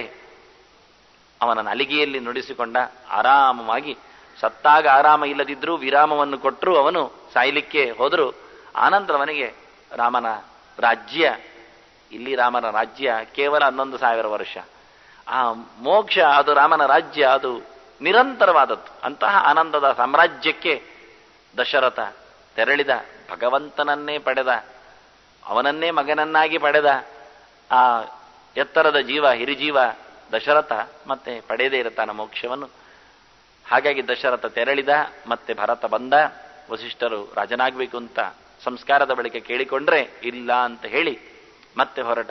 ಅವನ ನಲಿಗೆಯಲ್ಲಿ ನುಡಿಸಿಕೊಂಡ ಆರಾಮವಾಗಿ ಸತ್ತಾಗ ಆರಾಮ ಇಲ್ಲದಿದ್ರೂ ವಿರಾಮವನ್ನು ಕೊಟ್ಟರು ಅವನು ಸಾಯ್ಲಿಕ್ಕೆ ಹೋದರೂ ಆನಂತರ ಅವನಿಗೆ ರಾಮನ ರಾಜ್ಯ ಇಲ್ಲಿ ರಾಮನ ರಾಜ್ಯ ಕೇವಲ ಹನ್ನೊಂದು ಸಾವಿರ ವರ್ಷ ಆ ಮೋಕ್ಷ ಅದು ರಾಮನ ರಾಜ್ಯ ಅದು ನಿರಂತರವಾದದ್ದು ಅಂತಹ ಆನಂದದ ಸಾಮ್ರಾಜ್ಯಕ್ಕೆ ದಶರಥ ತೆರಳಿದ ಭಗವಂತನನ್ನೇ ಪಡೆದ ಅವನನ್ನೇ ಮಗನನ್ನಾಗಿ ಪಡೆದ ಆ ಎತ್ತರದ ಜೀವ ಹಿರಿಜೀವ ದಶರಥ ಮತ್ತೆ ಪಡೆಯದೇ ಇರುತ್ತಾನ ಮೋಕ್ಷವನ್ನು ಹಾಗಾಗಿ ದಶರಥ ತೆರಳಿದ ಮತ್ತೆ ಭರತ ಬಂದ ವಸಿಷ್ಠರು ರಾಜನಾಗಬೇಕು ಅಂತ ಸಂಸ್ಕಾರದ ಬಳಿಕ ಕೇಳಿಕೊಂಡ್ರೆ ಇಲ್ಲ ಅಂತ ಹೇಳಿ ಮತ್ತೆ ಹೊರಟ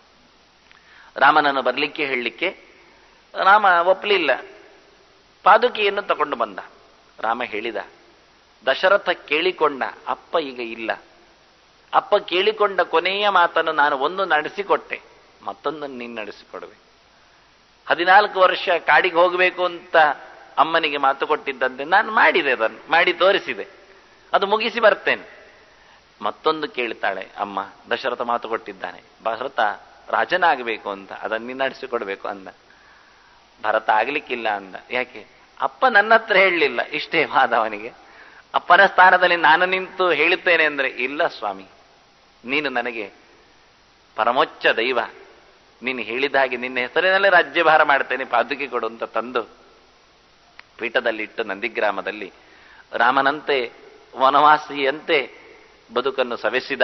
ರಾಮನನ್ನು ಬರಲಿಕ್ಕೆ ಹೇಳಲಿಕ್ಕೆ ರಾಮ ಒಪ್ಪಲಿಲ್ಲ ಪಾದುಕೆಯನ್ನು ತಗೊಂಡು ಬಂದ ರಾಮ ಹೇಳಿದ ದಶರಥ ಕೇಳಿಕೊಂಡ ಅಪ್ಪ ಈಗ ಇಲ್ಲ ಅಪ್ಪ ಕೇಳಿಕೊಂಡ ಕೊನೆಯ ಮಾತನ್ನು ನಾನು ಒಂದು ನಡೆಸಿಕೊಟ್ಟೆ ಮತ್ತೊಂದನ್ನು ನೀನು ನಡೆಸಿಕೊಡುವೆ ಹದಿನಾಲ್ಕು ವರ್ಷ ಕಾಡಿಗೆ ಹೋಗಬೇಕು ಅಂತ ಅಮ್ಮನಿಗೆ ಮಾತು ಕೊಟ್ಟಿದ್ದಂತೆ ನಾನು ಮಾಡಿದೆ ಅದನ್ನು ಮಾಡಿ ತೋರಿಸಿದೆ ಅದು ಮುಗಿಸಿ ಬರ್ತೇನೆ ಮತ್ತೊಂದು ಕೇಳ್ತಾಳೆ ಅಮ್ಮ ದಶರಥ ಮಾತು ಕೊಟ್ಟಿದ್ದಾನೆ ಭರತ ರಾಜನಾಗಬೇಕು ಅಂತ ಅದನ್ನು ನೀನು ನಡೆಸಿಕೊಡ್ಬೇಕು ಅಂದ ಭರತ ಆಗ್ಲಿಕ್ಕಿಲ್ಲ ಅಂದ ಯಾಕೆ ಅಪ್ಪ ನನ್ನ ಹತ್ರ ಹೇಳಲಿಲ್ಲ ಇಷ್ಟೇ ವಾದ ಅವನಿಗೆ ಅಪ್ಪನ ಸ್ಥಾನದಲ್ಲಿ ನಾನು ನಿಂತು ಹೇಳುತ್ತೇನೆ ಅಂದ್ರೆ ಇಲ್ಲ ಸ್ವಾಮಿ ನೀನು ನನಗೆ ಪರಮೋಚ್ಚ ದೈವ ನೀನು ಹೇಳಿದ ಹಾಗೆ ನಿನ್ನ ಹೆಸರಿನಲ್ಲೇ ರಾಜ್ಯಭಾರ ಮಾಡ್ತೇನೆ ಪಾದುಕೆ ಕೊಡು ಅಂತ ತಂದು ಪೀಠದಲ್ಲಿಟ್ಟು ನಂದಿಗ್ರಾಮದಲ್ಲಿ ರಾಮನಂತೆ ವನವಾಸಿಯಂತೆ ಬದುಕನ್ನು ಸವೆಸಿದ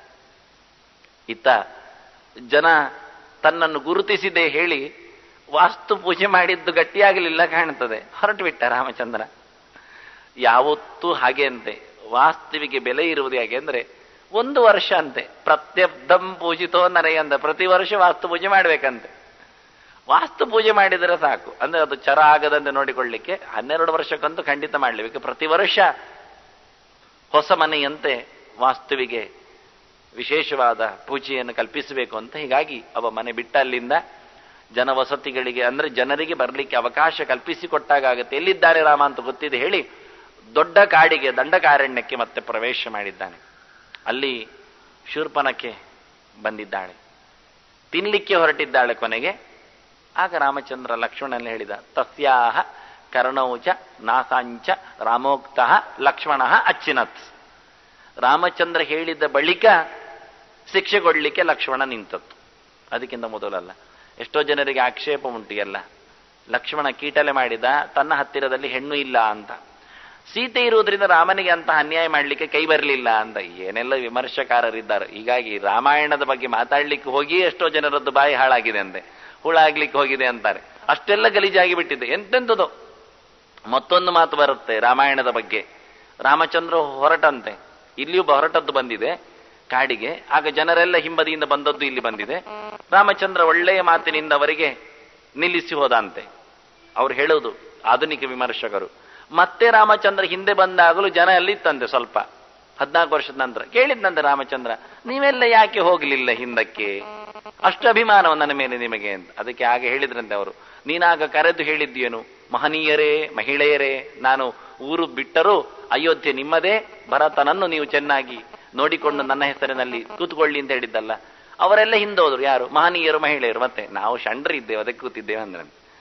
ಇತ್ತ ಜನ ತನ್ನನ್ನು ಗುರುತಿಸಿದೆ ಹೇಳಿ ವಾಸ್ತು ಪೂಜೆ ಮಾಡಿದ್ದು ಗಟ್ಟಿಯಾಗಲಿಲ್ಲ ಕಾಣ್ತದೆ ಹೊರಟು ಬಿಟ್ಟ ರಾಮಚಂದ್ರ ಯಾವತ್ತೂ ಹಾಗೆ ಅಂತೆ ವಾಸ್ತುವಿಗೆ ಬೆಲೆ ಇರುವುದು ಹೇಗೆ ಅಂದ್ರೆ ಒಂದು ವರ್ಷ ಅಂತೆ ಪ್ರತ್ಯಬ್ಧಂ ಪೂಜಿತೋ ನರೆಯಂದ ಪ್ರತಿ ವರ್ಷ ವಾಸ್ತು ಪೂಜೆ ಮಾಡ್ಬೇಕಂತೆ ವಾಸ್ತು ಪೂಜೆ ಮಾಡಿದರೆ ಸಾಕು ಅಂದ್ರೆ ಅದು ಚರ ಆಗದಂತೆ ನೋಡಿಕೊಳ್ಳಿಕ್ಕೆ ಹನ್ನೆರಡು ವರ್ಷಕ್ಕಂತೂ ಖಂಡಿತ ಮಾಡಲೇಬೇಕು ಪ್ರತಿ ವರ್ಷ ಹೊಸ ಮನೆಯಂತೆ ವಾಸ್ತುವಿಗೆ ವಿಶೇಷವಾದ ಪೂಜೆಯನ್ನು ಕಲ್ಪಿಸಬೇಕು ಅಂತ ಹೀಗಾಗಿ ಅವ ಮನೆ ಬಿಟ್ಟ ಅಲ್ಲಿಂದ ಜನವಸತಿಗಳಿಗೆ ಅಂದ್ರೆ ಜನರಿಗೆ ಬರಲಿಕ್ಕೆ ಅವಕಾಶ ಕಲ್ಪಿಸಿಕೊಟ್ಟಾಗ ಆಗುತ್ತೆ ಎಲ್ಲಿದ್ದಾರೆ ರಾಮ ಅಂತ ಗೊತ್ತಿದೆ ಹೇಳಿ ದೊಡ್ಡ ಕಾಡಿಗೆ ದಂಡಕಾರಣ್ಯಕ್ಕೆ ಮತ್ತೆ ಪ್ರವೇಶ ಮಾಡಿದ್ದಾನೆ ಅಲ್ಲಿ ಶೂರ್ಪನಕ್ಕೆ ಬಂದಿದ್ದಾಳೆ ತಿನ್ಲಿಕ್ಕೆ ಹೊರಟಿದ್ದಾಳೆ ಕೊನೆಗೆ ಆಗ ರಾಮಚಂದ್ರ ಲಕ್ಷ್ಮಣನ ಹೇಳಿದ ತಸ್ಯಾಹ ಕರ್ಣೌಚ ನಾಸಾಂಚ ರಾಮೋಕ್ತ ಲಕ್ಷ್ಮಣ ಅಚ್ಚಿನತ್ ರಾಮಚಂದ್ರ ಹೇಳಿದ ಬಳಿಕ ಶಿಕ್ಷೆ ಕೊಡಲಿಕ್ಕೆ ಲಕ್ಷ್ಮಣ ನಿಂತದ್ದು ಅದಕ್ಕಿಂತ ಮೊದಲಲ್ಲ ಎಷ್ಟೋ ಜನರಿಗೆ ಆಕ್ಷೇಪ ಉಂಟು ಎಲ್ಲ ಲಕ್ಷ್ಮಣ ಕೀಟಲೆ ಮಾಡಿದ ತನ್ನ ಹತ್ತಿರದಲ್ಲಿ ಹೆಣ್ಣು ಇಲ್ಲ ಅಂತ ಸೀತೆ ಇರುವುದರಿಂದ ರಾಮನಿಗೆ ಅಂತ ಅನ್ಯಾಯ ಮಾಡಲಿಕ್ಕೆ ಕೈ ಬರಲಿಲ್ಲ ಅಂತ ಏನೆಲ್ಲ ವಿಮರ್ಶಕಾರರಿದ್ದಾರೆ ಹೀಗಾಗಿ ರಾಮಾಯಣದ ಬಗ್ಗೆ ಮಾತಾಡ್ಲಿಕ್ಕೆ ಹೋಗಿ ಎಷ್ಟೋ ಜನರದ್ದು ಬಾಯಿ ಹಾಳಾಗಿದೆ ಅಂತೆ ಹುಳಾಗ್ಲಿಕ್ಕೆ ಹೋಗಿದೆ ಅಂತಾರೆ ಅಷ್ಟೆಲ್ಲ ಗಲೀಜಾಗಿ ಬಿಟ್ಟಿದೆ ಎಂತೆಂಥದ್ದು ಮತ್ತೊಂದು ಮಾತು ಬರುತ್ತೆ ರಾಮಾಯಣದ ಬಗ್ಗೆ ರಾಮಚಂದ್ರ ಹೊರಟಂತೆ ಇಲ್ಲಿಯೂ ಹೊರಟದ್ದು ಬಂದಿದೆ ಕಾಡಿಗೆ ಆಗ ಜನರೆಲ್ಲ ಹಿಂಬದಿಯಿಂದ ಬಂದದ್ದು ಇಲ್ಲಿ ಬಂದಿದೆ ರಾಮಚಂದ್ರ ಒಳ್ಳೆಯ ಮಾತಿನಿಂದ ಅವರಿಗೆ ನಿಲ್ಲಿಸಿ ಹೋದಂತೆ ಅವ್ರು ಹೇಳೋದು ಆಧುನಿಕ ವಿಮರ್ಶಕರು ಮತ್ತೆ ರಾಮಚಂದ್ರ ಹಿಂದೆ ಬಂದಾಗಲೂ ಜನ ಅಲ್ಲಿತ್ತಂತೆ ಸ್ವಲ್ಪ ಹದಿನಾಲ್ಕು ವರ್ಷದ ನಂತರ ಕೇಳಿದ್ನಂತೆ ರಾಮಚಂದ್ರ ನೀವೆಲ್ಲ ಯಾಕೆ ಹೋಗ್ಲಿಲ್ಲ ಹಿಂದಕ್ಕೆ ಅಷ್ಟು ಅಭಿಮಾನವ ನನ್ನ ಮೇಲೆ ನಿಮಗೆ ಅಂತ ಅದಕ್ಕೆ ಹಾಗೆ ಹೇಳಿದ್ರಂತೆ ಅವರು ನೀನಾಗ ಕರೆದು ಹೇಳಿದ್ದೇನು ಮಹನೀಯರೇ ಮಹಿಳೆಯರೇ ನಾನು ಊರು ಬಿಟ್ಟರೂ ಅಯೋಧ್ಯೆ ನಿಮ್ಮದೇ ಭರತನನ್ನು ನೀವು ಚೆನ್ನಾಗಿ ನೋಡಿಕೊಂಡು ನನ್ನ ಹೆಸರಿನಲ್ಲಿ ಕೂತ್ಕೊಳ್ಳಿ ಅಂತ ಹೇಳಿದ್ದಲ್ಲ ಅವರೆಲ್ಲ ಹಿಂದೋದ್ರು ಯಾರು ಮಹನೀಯರು ಮಹಿಳೆಯರು ಮತ್ತೆ ನಾವು ಷಂಡ್ರಿದ್ದೇವೆ ಅದಕ್ಕೆ ಕೂತಿದ್ದೇವೆ ಅಂದ್ರೆ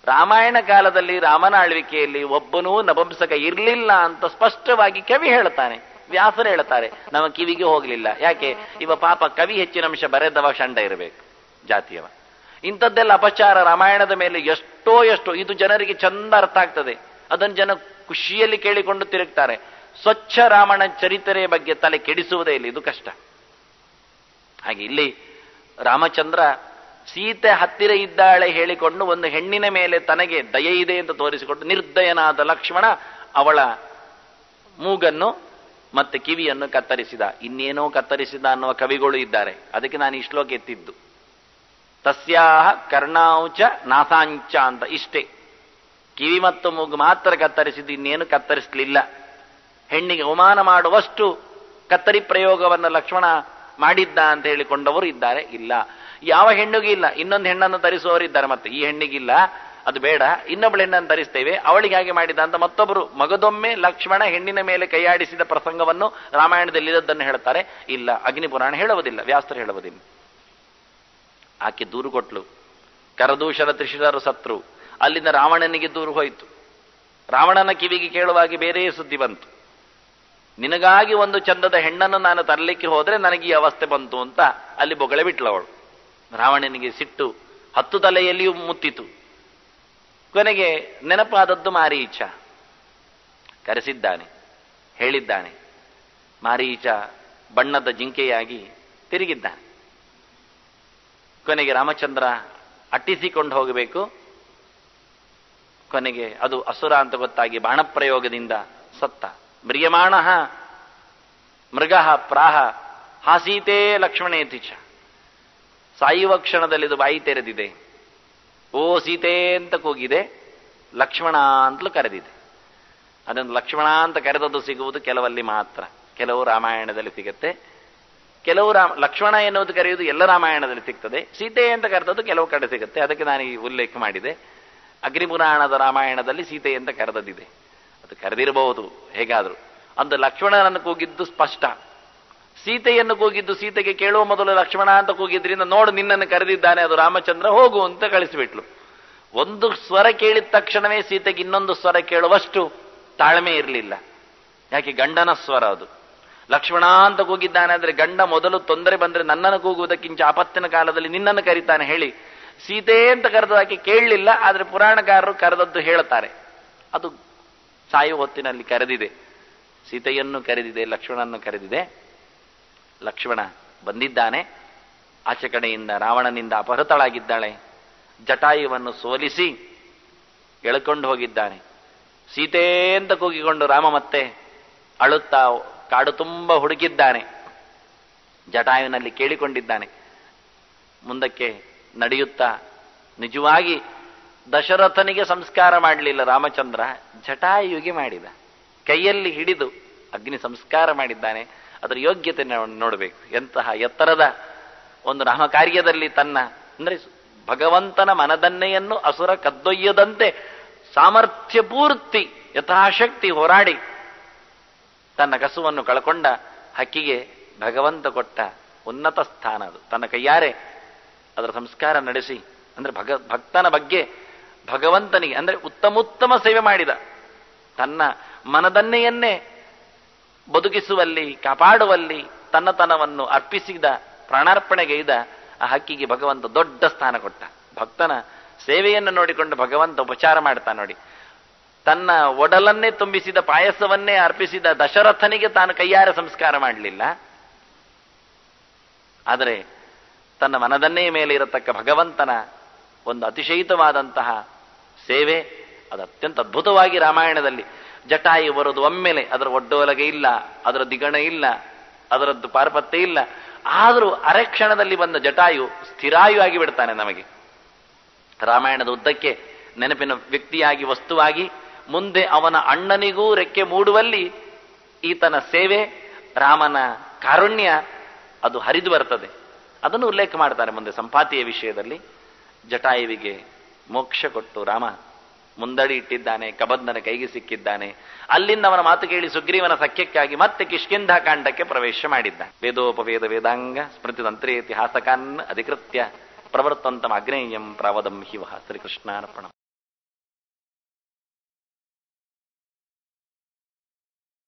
ರಾಮಾಯಣ ಕಾಲದಲ್ಲಿ ರಾಮನ ಆಳ್ವಿಕೆಯಲ್ಲಿ ಒಬ್ಬನೂ ನಪುಂಸಕ ಇರಲಿಲ್ಲ ಅಂತ ಸ್ಪಷ್ಟವಾಗಿ ಕವಿ ಹೇಳ್ತಾನೆ ವ್ಯಾಸರು ಹೇಳ್ತಾರೆ ನಮ್ಮ ಕಿವಿಗೆ ಹೋಗ್ಲಿಲ್ಲ ಯಾಕೆ ಇವ ಪಾಪ ಕವಿ ಹೆಚ್ಚಿನ ಅಂಶ ಬರೆದವ ಷಂಡ ಇರಬೇಕು ಜಾತಿಯವ ಇಂಥದ್ದೆಲ್ಲ ಅಪಚಾರ ರಾಮಾಯಣದ ಮೇಲೆ ಎಷ್ಟೋ ಎಷ್ಟೋ ಇದು ಜನರಿಗೆ ಚಂದ ಅರ್ಥ ಆಗ್ತದೆ ಅದನ್ನು ಜನ ಖುಷಿಯಲ್ಲಿ ಕೇಳಿಕೊಂಡು ತಿರುಗ್ತಾರೆ ಸ್ವಚ್ಛ ರಾಮನ ಚರಿತ್ರೆಯ ಬಗ್ಗೆ ತಲೆ ಕೆಡಿಸುವುದೇ ಇಲ್ಲ ಇದು ಕಷ್ಟ ಹಾಗೆ ಇಲ್ಲಿ ರಾಮಚಂದ್ರ ಸೀತೆ ಹತ್ತಿರ ಇದ್ದಾಳೆ ಹೇಳಿಕೊಂಡು ಒಂದು ಹೆಣ್ಣಿನ ಮೇಲೆ ತನಗೆ ದಯೆ ಇದೆ ಅಂತ ತೋರಿಸಿಕೊಂಡು ನಿರ್ದಯನಾದ ಲಕ್ಷ್ಮಣ ಅವಳ ಮೂಗನ್ನು ಮತ್ತೆ ಕಿವಿಯನ್ನು ಕತ್ತರಿಸಿದ ಇನ್ನೇನೋ ಕತ್ತರಿಸಿದ ಅನ್ನುವ ಕವಿಗಳು ಇದ್ದಾರೆ ಅದಕ್ಕೆ ನಾನು ಈ ಶ್ಲೋಕ ಎತ್ತಿದ್ದು ತಸ್ಯಾಹ ಕರ್ಣಾಂಚ ನಾಸಾಂಚ ಅಂತ ಇಷ್ಟೇ ಕಿವಿ ಮತ್ತು ಮೂಗು ಮಾತ್ರ ಕತ್ತರಿಸಿದ್ದು ಇನ್ನೇನು ಕತ್ತರಿಸಲಿಲ್ಲ ಹೆಣ್ಣಿಗೆ ಅವಮಾನ ಮಾಡುವಷ್ಟು ಕತ್ತರಿ ಪ್ರಯೋಗವನ್ನು ಲಕ್ಷ್ಮಣ ಮಾಡಿದ್ದ ಅಂತ ಹೇಳಿಕೊಂಡವರು ಇದ್ದಾರೆ ಇಲ್ಲ ಯಾವ ಹೆಣ್ಣಿಗೂ ಇಲ್ಲ ಇನ್ನೊಂದು ಹೆಣ್ಣನ್ನು ಧರಿಸುವವರಿದ್ದಾರೆ ಮತ್ತೆ ಈ ಹೆಣ್ಣಿಗಿಲ್ಲ ಅದು ಬೇಡ ಇನ್ನೊಬ್ಬಳು ಹೆಣ್ಣನ್ನು ಧರಿಸ್ತೇವೆ ಅವಳಿಗೆ ಹಾಗೆ ಮಾಡಿದ ಅಂತ ಮತ್ತೊಬ್ಬರು ಮಗದೊಮ್ಮೆ ಲಕ್ಷ್ಮಣ ಹೆಣ್ಣಿನ ಮೇಲೆ ಕೈಯಾಡಿಸಿದ ಪ್ರಸಂಗವನ್ನು ರಾಮಾಯಣದಲ್ಲಿ ಇದ್ದದ್ದನ್ನು ಹೇಳ್ತಾರೆ ಇಲ್ಲ ಅಗ್ನಿ ಪುರಾಣ ಹೇಳುವುದಿಲ್ಲ ವ್ಯಾಸ್ತರು ಹೇಳುವುದಿಲ್ಲ ಆಕೆ ದೂರು ಕೊಟ್ಲು ಕರದೂಷರ ತ್ರಿಶಿರರು ಸತ್ರು ಅಲ್ಲಿಂದ ರಾವಣನಿಗೆ ದೂರು ಹೋಯಿತು ರಾವಣನ ಕಿವಿಗೆ ಕೇಳುವಾಗಿ ಬೇರೆ ಸುದ್ದಿ ಬಂತು ನಿನಗಾಗಿ ಒಂದು ಚಂದದ ಹೆಣ್ಣನ್ನು ನಾನು ತರಲಿಕ್ಕೆ ಹೋದ್ರೆ ನನಗೆ ಈ ಅವಸ್ಥೆ ಬಂತು ಅಂತ ಅಲ್ಲಿ ಬೊಗಳೆ ಬಿಟ್ಲು ಅವಳು ರಾವಣನಿಗೆ ಸಿಟ್ಟು ಹತ್ತು ತಲೆಯಲ್ಲಿಯೂ ಮುತ್ತಿತು ಕೊನೆಗೆ ನೆನಪಾದದ್ದು ಮಾರೀಚ ಕರೆಸಿದ್ದಾನೆ ಹೇಳಿದ್ದಾನೆ ಮಾರೀಚ ಬಣ್ಣದ ಜಿಂಕೆಯಾಗಿ ತಿರುಗಿದ್ದಾನೆ ಕೊನೆಗೆ ರಾಮಚಂದ್ರ ಅಟ್ಟಿಸಿಕೊಂಡು ಹೋಗಬೇಕು ಕೊನೆಗೆ ಅದು ಅಸುರ ಅಂತ ಗೊತ್ತಾಗಿ ಬಾಣಪ್ರಯೋಗದಿಂದ ಸತ್ತ ಮ್ರಿಯಮಾಣ ಮೃಗ ಪ್ರಾಹ ಹಾಸೀತೇ ಲಕ್ಷ್ಮಣೇತಿಚ ಸಾಯುವ ಕ್ಷಣದಲ್ಲಿ ಇದು ಬಾಯಿ ತೆರೆದಿದೆ ಓ ಸೀತೆ ಅಂತ ಕೂಗಿದೆ ಲಕ್ಷ್ಮಣ ಅಂತಲೂ ಕರೆದಿದೆ ಅದನ್ನು ಲಕ್ಷ್ಮಣ ಅಂತ ಕರೆದದ್ದು ಸಿಗುವುದು ಕೆಲವಲ್ಲಿ ಮಾತ್ರ ಕೆಲವು ರಾಮಾಯಣದಲ್ಲಿ ಸಿಗುತ್ತೆ ಕೆಲವು ರಾಮ ಲಕ್ಷ್ಮಣ ಎನ್ನುವುದು ಕರೆಯುವುದು ಎಲ್ಲ ರಾಮಾಯಣದಲ್ಲಿ ಸಿಗ್ತದೆ ಸೀತೆ ಅಂತ ಕರೆದದ್ದು ಕೆಲವು ಕಡೆ ಸಿಗುತ್ತೆ ಅದಕ್ಕೆ ನಾನು ಈ ಉಲ್ಲೇಖ ಮಾಡಿದೆ ಅಗ್ನಿಪುರಾಣದ ರಾಮಾಯಣದಲ್ಲಿ ಸೀತೆ ಅಂತ ಕರೆದದ್ದಿದೆ ಅದು ಕರೆದಿರಬಹುದು ಹೇಗಾದರೂ ಅಂದು ಲಕ್ಷ್ಮಣನನ್ನು ಕೂಗಿದ್ದು ಸ್ಪಷ್ಟ ಸೀತೆಯನ್ನು ಕೂಗಿದ್ದು ಸೀತೆಗೆ ಕೇಳುವ ಮೊದಲು ಲಕ್ಷ್ಮಣ ಅಂತ ಕೂಗಿದ್ರಿಂದ ನೋಡು ನಿನ್ನನ್ನು ಕರೆದಿದ್ದಾನೆ ಅದು ರಾಮಚಂದ್ರ ಹೋಗು ಅಂತ ಕಳಿಸಿಬಿಟ್ಲು ಒಂದು ಸ್ವರ ಕೇಳಿದ ತಕ್ಷಣವೇ ಸೀತೆಗೆ ಇನ್ನೊಂದು ಸ್ವರ ಕೇಳುವಷ್ಟು ತಾಳ್ಮೆ ಇರಲಿಲ್ಲ ಯಾಕೆ ಗಂಡನ ಸ್ವರ ಅದು ಲಕ್ಷ್ಮಣ ಅಂತ ಕೂಗಿದ್ದಾನೆ ಅಂದ್ರೆ ಗಂಡ ಮೊದಲು ತೊಂದರೆ ಬಂದ್ರೆ ನನ್ನನ್ನು ಕೂಗುವುದಕ್ಕಿಂತ ಆಪತ್ತಿನ ಕಾಲದಲ್ಲಿ ನಿನ್ನನ್ನು ಕರೀತಾನೆ ಹೇಳಿ ಸೀತೆ ಅಂತ ಕರೆದಕ್ಕೆ ಕೇಳಲಿಲ್ಲ ಆದ್ರೆ ಪುರಾಣಕಾರರು ಕರೆದದ್ದು ಹೇಳುತ್ತಾರೆ ಅದು ಸಾಯುವ ಹೊತ್ತಿನಲ್ಲಿ ಕರೆದಿದೆ ಸೀತೆಯನ್ನು ಕರೆದಿದೆ ಲಕ್ಷ್ಮಣನ್ನು ಕರೆದಿದೆ ಲಕ್ಷ್ಮಣ ಬಂದಿದ್ದಾನೆ ಆಚೆ ಕಡೆಯಿಂದ ರಾವಣನಿಂದ ಅಪಹೃತಳಾಗಿದ್ದಾಳೆ ಜಟಾಯುವನ್ನು ಸೋಲಿಸಿ ಎಳ್ಕೊಂಡು ಹೋಗಿದ್ದಾನೆ ಸೀತೆ ಅಂತ ಕೂಗಿಕೊಂಡು ರಾಮ ಮತ್ತೆ ಅಳುತ್ತಾ ಕಾಡು ತುಂಬ ಹುಡುಕಿದ್ದಾನೆ ಜಟಾಯುವಿನಲ್ಲಿ ಕೇಳಿಕೊಂಡಿದ್ದಾನೆ ಮುಂದಕ್ಕೆ ನಡೆಯುತ್ತಾ ನಿಜವಾಗಿ ದಶರಥನಿಗೆ ಸಂಸ್ಕಾರ ಮಾಡಲಿಲ್ಲ ರಾಮಚಂದ್ರ ಜಟಾಯುವಿಗೆ ಮಾಡಿದ ಕೈಯಲ್ಲಿ ಹಿಡಿದು ಅಗ್ನಿ ಸಂಸ್ಕಾರ ಮಾಡಿದ್ದಾನೆ ಅದರ ಯೋಗ್ಯತೆ ನೋಡಬೇಕು ಎಂತಹ ಎತ್ತರದ ಒಂದು ರಾಮ ಕಾರ್ಯದಲ್ಲಿ ತನ್ನ ಅಂದ್ರೆ ಭಗವಂತನ ಮನದನ್ನೆಯನ್ನು ಅಸುರ ಕದ್ದೊಯ್ಯದಂತೆ ಸಾಮರ್ಥ್ಯ ಪೂರ್ತಿ ಯಥಾಶಕ್ತಿ ಹೋರಾಡಿ ತನ್ನ ಕಸುವನ್ನು ಕಳ್ಕೊಂಡ ಹಕ್ಕಿಗೆ ಭಗವಂತ ಕೊಟ್ಟ ಉನ್ನತ ಸ್ಥಾನ ಅದು ತನ್ನ ಕೈಯಾರೆ ಅದರ ಸಂಸ್ಕಾರ ನಡೆಸಿ ಅಂದ್ರೆ ಭಗ ಭಕ್ತನ ಬಗ್ಗೆ ಭಗವಂತನಿಗೆ ಅಂದ್ರೆ ಉತ್ತಮೋತ್ತಮ ಸೇವೆ ಮಾಡಿದ ತನ್ನ ಮನದನ್ನೆಯನ್ನೇ ಬದುಕಿಸುವಲ್ಲಿ ಕಾಪಾಡುವಲ್ಲಿ ತನ್ನತನವನ್ನು ಅರ್ಪಿಸಿದ ಪ್ರಾಣಾರ್ಪಣೆಗೈದ ಆ ಹಕ್ಕಿಗೆ ಭಗವಂತ ದೊಡ್ಡ ಸ್ಥಾನ ಕೊಟ್ಟ ಭಕ್ತನ ಸೇವೆಯನ್ನು ನೋಡಿಕೊಂಡು ಭಗವಂತ ಉಪಚಾರ ಮಾಡ್ತಾ ನೋಡಿ ತನ್ನ ಒಡಲನ್ನೇ ತುಂಬಿಸಿದ ಪಾಯಸವನ್ನೇ ಅರ್ಪಿಸಿದ ದಶರಥನಿಗೆ ತಾನು ಕೈಯಾರ ಸಂಸ್ಕಾರ ಮಾಡಲಿಲ್ಲ ಆದರೆ ತನ್ನ ಮನದನ್ನೇ ಮೇಲೆ ಇರತಕ್ಕ ಭಗವಂತನ ಒಂದು ಅತಿಶಯಿತವಾದಂತಹ ಸೇವೆ ಅದು ಅತ್ಯಂತ ಅದ್ಭುತವಾಗಿ ರಾಮಾಯಣದಲ್ಲಿ ಜಟಾಯು ಬರೋದು ಒಮ್ಮೆಲೆ ಅದರ ಒಡ್ಡೋಲಗೆ ಇಲ್ಲ ಅದರ ದಿಗಣ ಇಲ್ಲ ಅದರದ್ದು ಪಾರ್ಪತ್ಯ ಇಲ್ಲ ಆದರೂ ಅರೆಕ್ಷಣದಲ್ಲಿ ಬಂದ ಜಟಾಯು ಸ್ಥಿರಾಯು ಆಗಿ ಬಿಡ್ತಾನೆ ನಮಗೆ ರಾಮಾಯಣದ ಉದ್ದಕ್ಕೆ ನೆನಪಿನ ವ್ಯಕ್ತಿಯಾಗಿ ವಸ್ತುವಾಗಿ ಮುಂದೆ ಅವನ ಅಣ್ಣನಿಗೂ ರೆಕ್ಕೆ ಮೂಡುವಲ್ಲಿ ಈತನ ಸೇವೆ ರಾಮನ ಕಾರುಣ್ಯ ಅದು ಹರಿದು ಬರ್ತದೆ ಅದನ್ನು ಉಲ್ಲೇಖ ಮಾಡ್ತಾರೆ ಮುಂದೆ ಸಂಪಾತಿಯ ವಿಷಯದಲ್ಲಿ ಜಟಾಯುವಿಗೆ ಮೋಕ್ಷ ಕೊಟ್ಟು ರಾಮ ಮುಂದಡಿ ಇಟ್ಟಿದ್ದಾನೆ ಕಬಂಧನ ಕೈಗೆ ಸಿಕ್ಕಿದ್ದಾನೆ ಅಲ್ಲಿಂದ ಅವನ ಮಾತು ಕೇಳಿ ಸುಗ್ರೀವನ ಸಖ್ಯಕ್ಕಾಗಿ ಮತ್ತೆ ಕಿಷ್ಕಿಂಧ ಕಾಂಡಕ್ಕೆ ಪ್ರವೇಶ ಮಾಡಿದ್ದ ವೇದೋಪವೇದ ವೇದಾಂಗ ಸ್ಮೃತಿ ತಂತ್ರೇ ಇತಿಹಾಸಕಾನ್ ಅಧಿಕೃತ್ಯ ಪ್ರವರ್ತಂತಮ ಅಗ್ನೇಯಂ ಪ್ರಾವದಂ ಹಿವ ಶ್ರೀಕೃಷ್ಣಾರ್ಪಣ